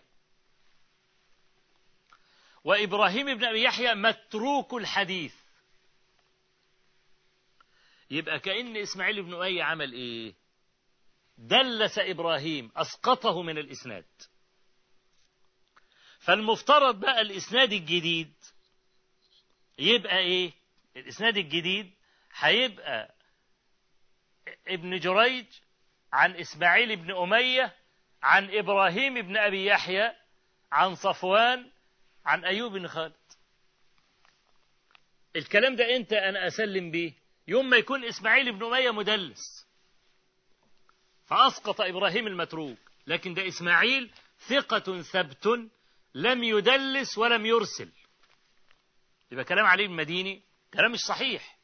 وابراهيم بن ابي يحيى متروك الحديث يبقى كأن اسماعيل بن اميه عمل ايه دلس ابراهيم اسقطه من الاسناد فالمفترض بقى الاسناد الجديد يبقى ايه الاسناد الجديد هيبقى ابن جريج عن اسماعيل بن اميه عن ابراهيم بن ابي يحيى عن صفوان عن ايوب بن خالد الكلام ده انت انا اسلم بيه يوم ما يكون اسماعيل بن اميه مدلس فاسقط ابراهيم المتروك لكن ده اسماعيل ثقه ثبت لم يدلس ولم يرسل يبقى كلام علي المديني كلام مش صحيح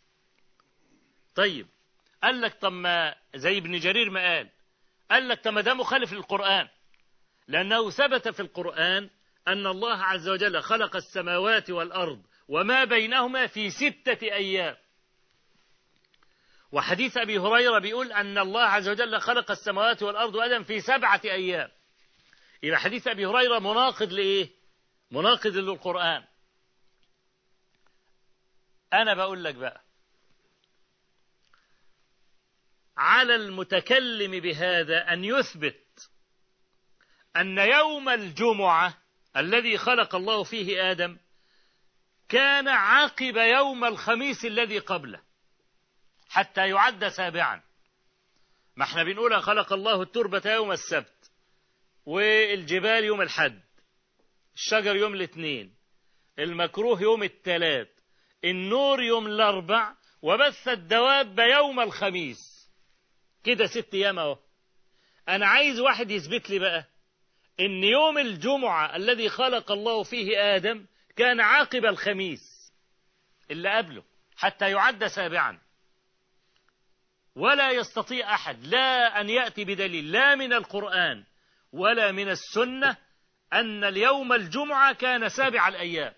طيب قال لك طب ما زي ابن جرير ما قال قال لك طب ما ده مخالف للقرآن لأنه ثبت في القرآن أن الله عز وجل خلق السماوات والأرض وما بينهما في ستة أيام وحديث أبي هريرة بيقول أن الله عز وجل خلق السماوات والأرض وآدم في سبعة أيام يبقى حديث أبي هريرة مناقض لإيه؟ مناقض للقرآن أنا بقول لك بقى على المتكلم بهذا أن يثبت أن يوم الجمعة الذي خلق الله فيه آدم كان عقب يوم الخميس الذي قبله حتى يعد سابعا ما احنا بنقول خلق الله التربة يوم السبت والجبال يوم الحد الشجر يوم الاثنين المكروه يوم الثلاث النور يوم الاربع وبث الدواب يوم الخميس كده ست ايام اهو انا عايز واحد يثبت لي بقى ان يوم الجمعة الذي خلق الله فيه ادم كان عاقب الخميس اللي قبله حتى يعد سابعا ولا يستطيع أحد لا أن يأتي بدليل لا من القرآن ولا من السنة أن اليوم الجمعة كان سابع الأيام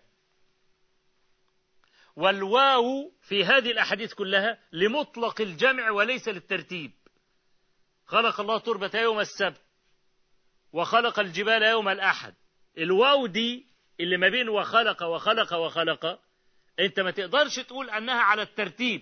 والواو في هذه الأحاديث كلها لمطلق الجمع وليس للترتيب خلق الله تربة يوم السبت وخلق الجبال يوم الأحد الواو دي اللي ما بين وخلق وخلق وخلق انت ما تقدرش تقول انها على الترتيب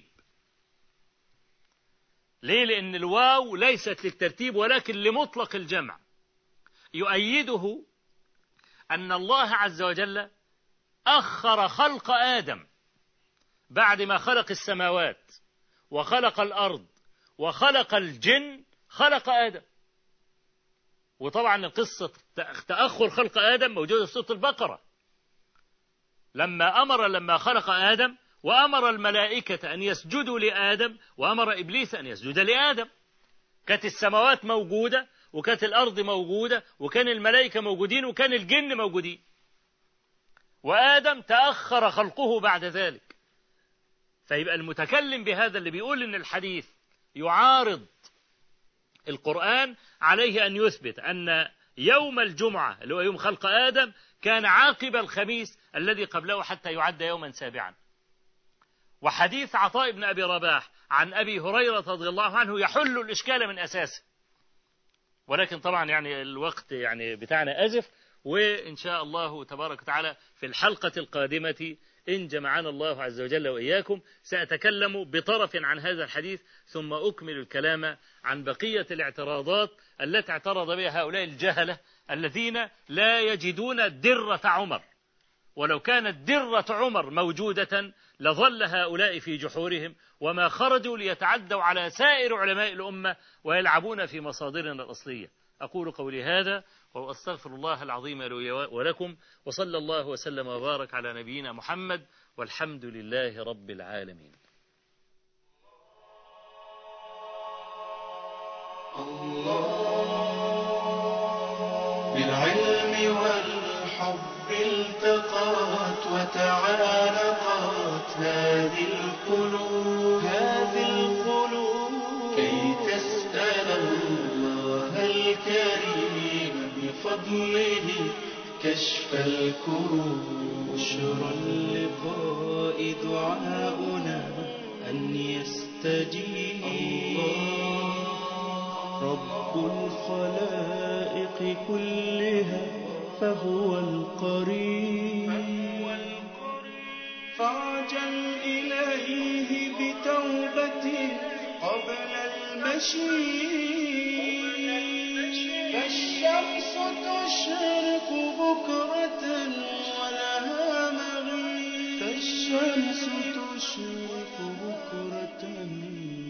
ليه لان الواو ليست للترتيب ولكن لمطلق الجمع يؤيده ان الله عز وجل اخر خلق ادم بعد ما خلق السماوات وخلق الارض وخلق الجن خلق ادم وطبعا قصة تأخر خلق آدم موجودة في سورة البقرة لما أمر لما خلق آدم وأمر الملائكة أن يسجدوا لآدم وأمر إبليس أن يسجد لآدم كانت السماوات موجودة وكانت الأرض موجودة وكان الملائكة موجودين وكان الجن موجودين وآدم تأخر خلقه بعد ذلك فيبقى المتكلم بهذا اللي بيقول إن الحديث يعارض القرآن عليه أن يثبت أن يوم الجمعة اللي هو يوم خلق آدم كان عاقب الخميس الذي قبله حتى يعد يوما سابعا وحديث عطاء بن أبي رباح عن أبي هريرة رضي الله عنه يحل الإشكال من أساسه ولكن طبعا يعني الوقت يعني بتاعنا أزف وإن شاء الله تبارك وتعالى في الحلقة القادمة إن جمعنا الله عز وجل وإياكم سأتكلم بطرف عن هذا الحديث ثم أكمل الكلام عن بقية الاعتراضات التي اعترض بها هؤلاء الجهلة الذين لا يجدون درة عمر ولو كانت درة عمر موجودة لظل هؤلاء في جحورهم وما خرجوا ليتعدوا على سائر علماء الأمة ويلعبون في مصادرنا الأصلية أقول قولي هذا وأستغفر الله العظيم لي ولكم وصلى الله وسلم وبارك على نبينا محمد والحمد لله رب العالمين بالعلم والحب التقات وتعالقات هذه القلوب هذه القلوب كي تسأل الله الكريم بفضله كشف الكروب بشرى اللقاء دعاؤنا أن يستجيب رب الخلائق كلها فهو القريب فعجل إليه بتوبة قبل المشي فالشمس تشرق بكرة ولها مغيب فالشمس تشرق بكرة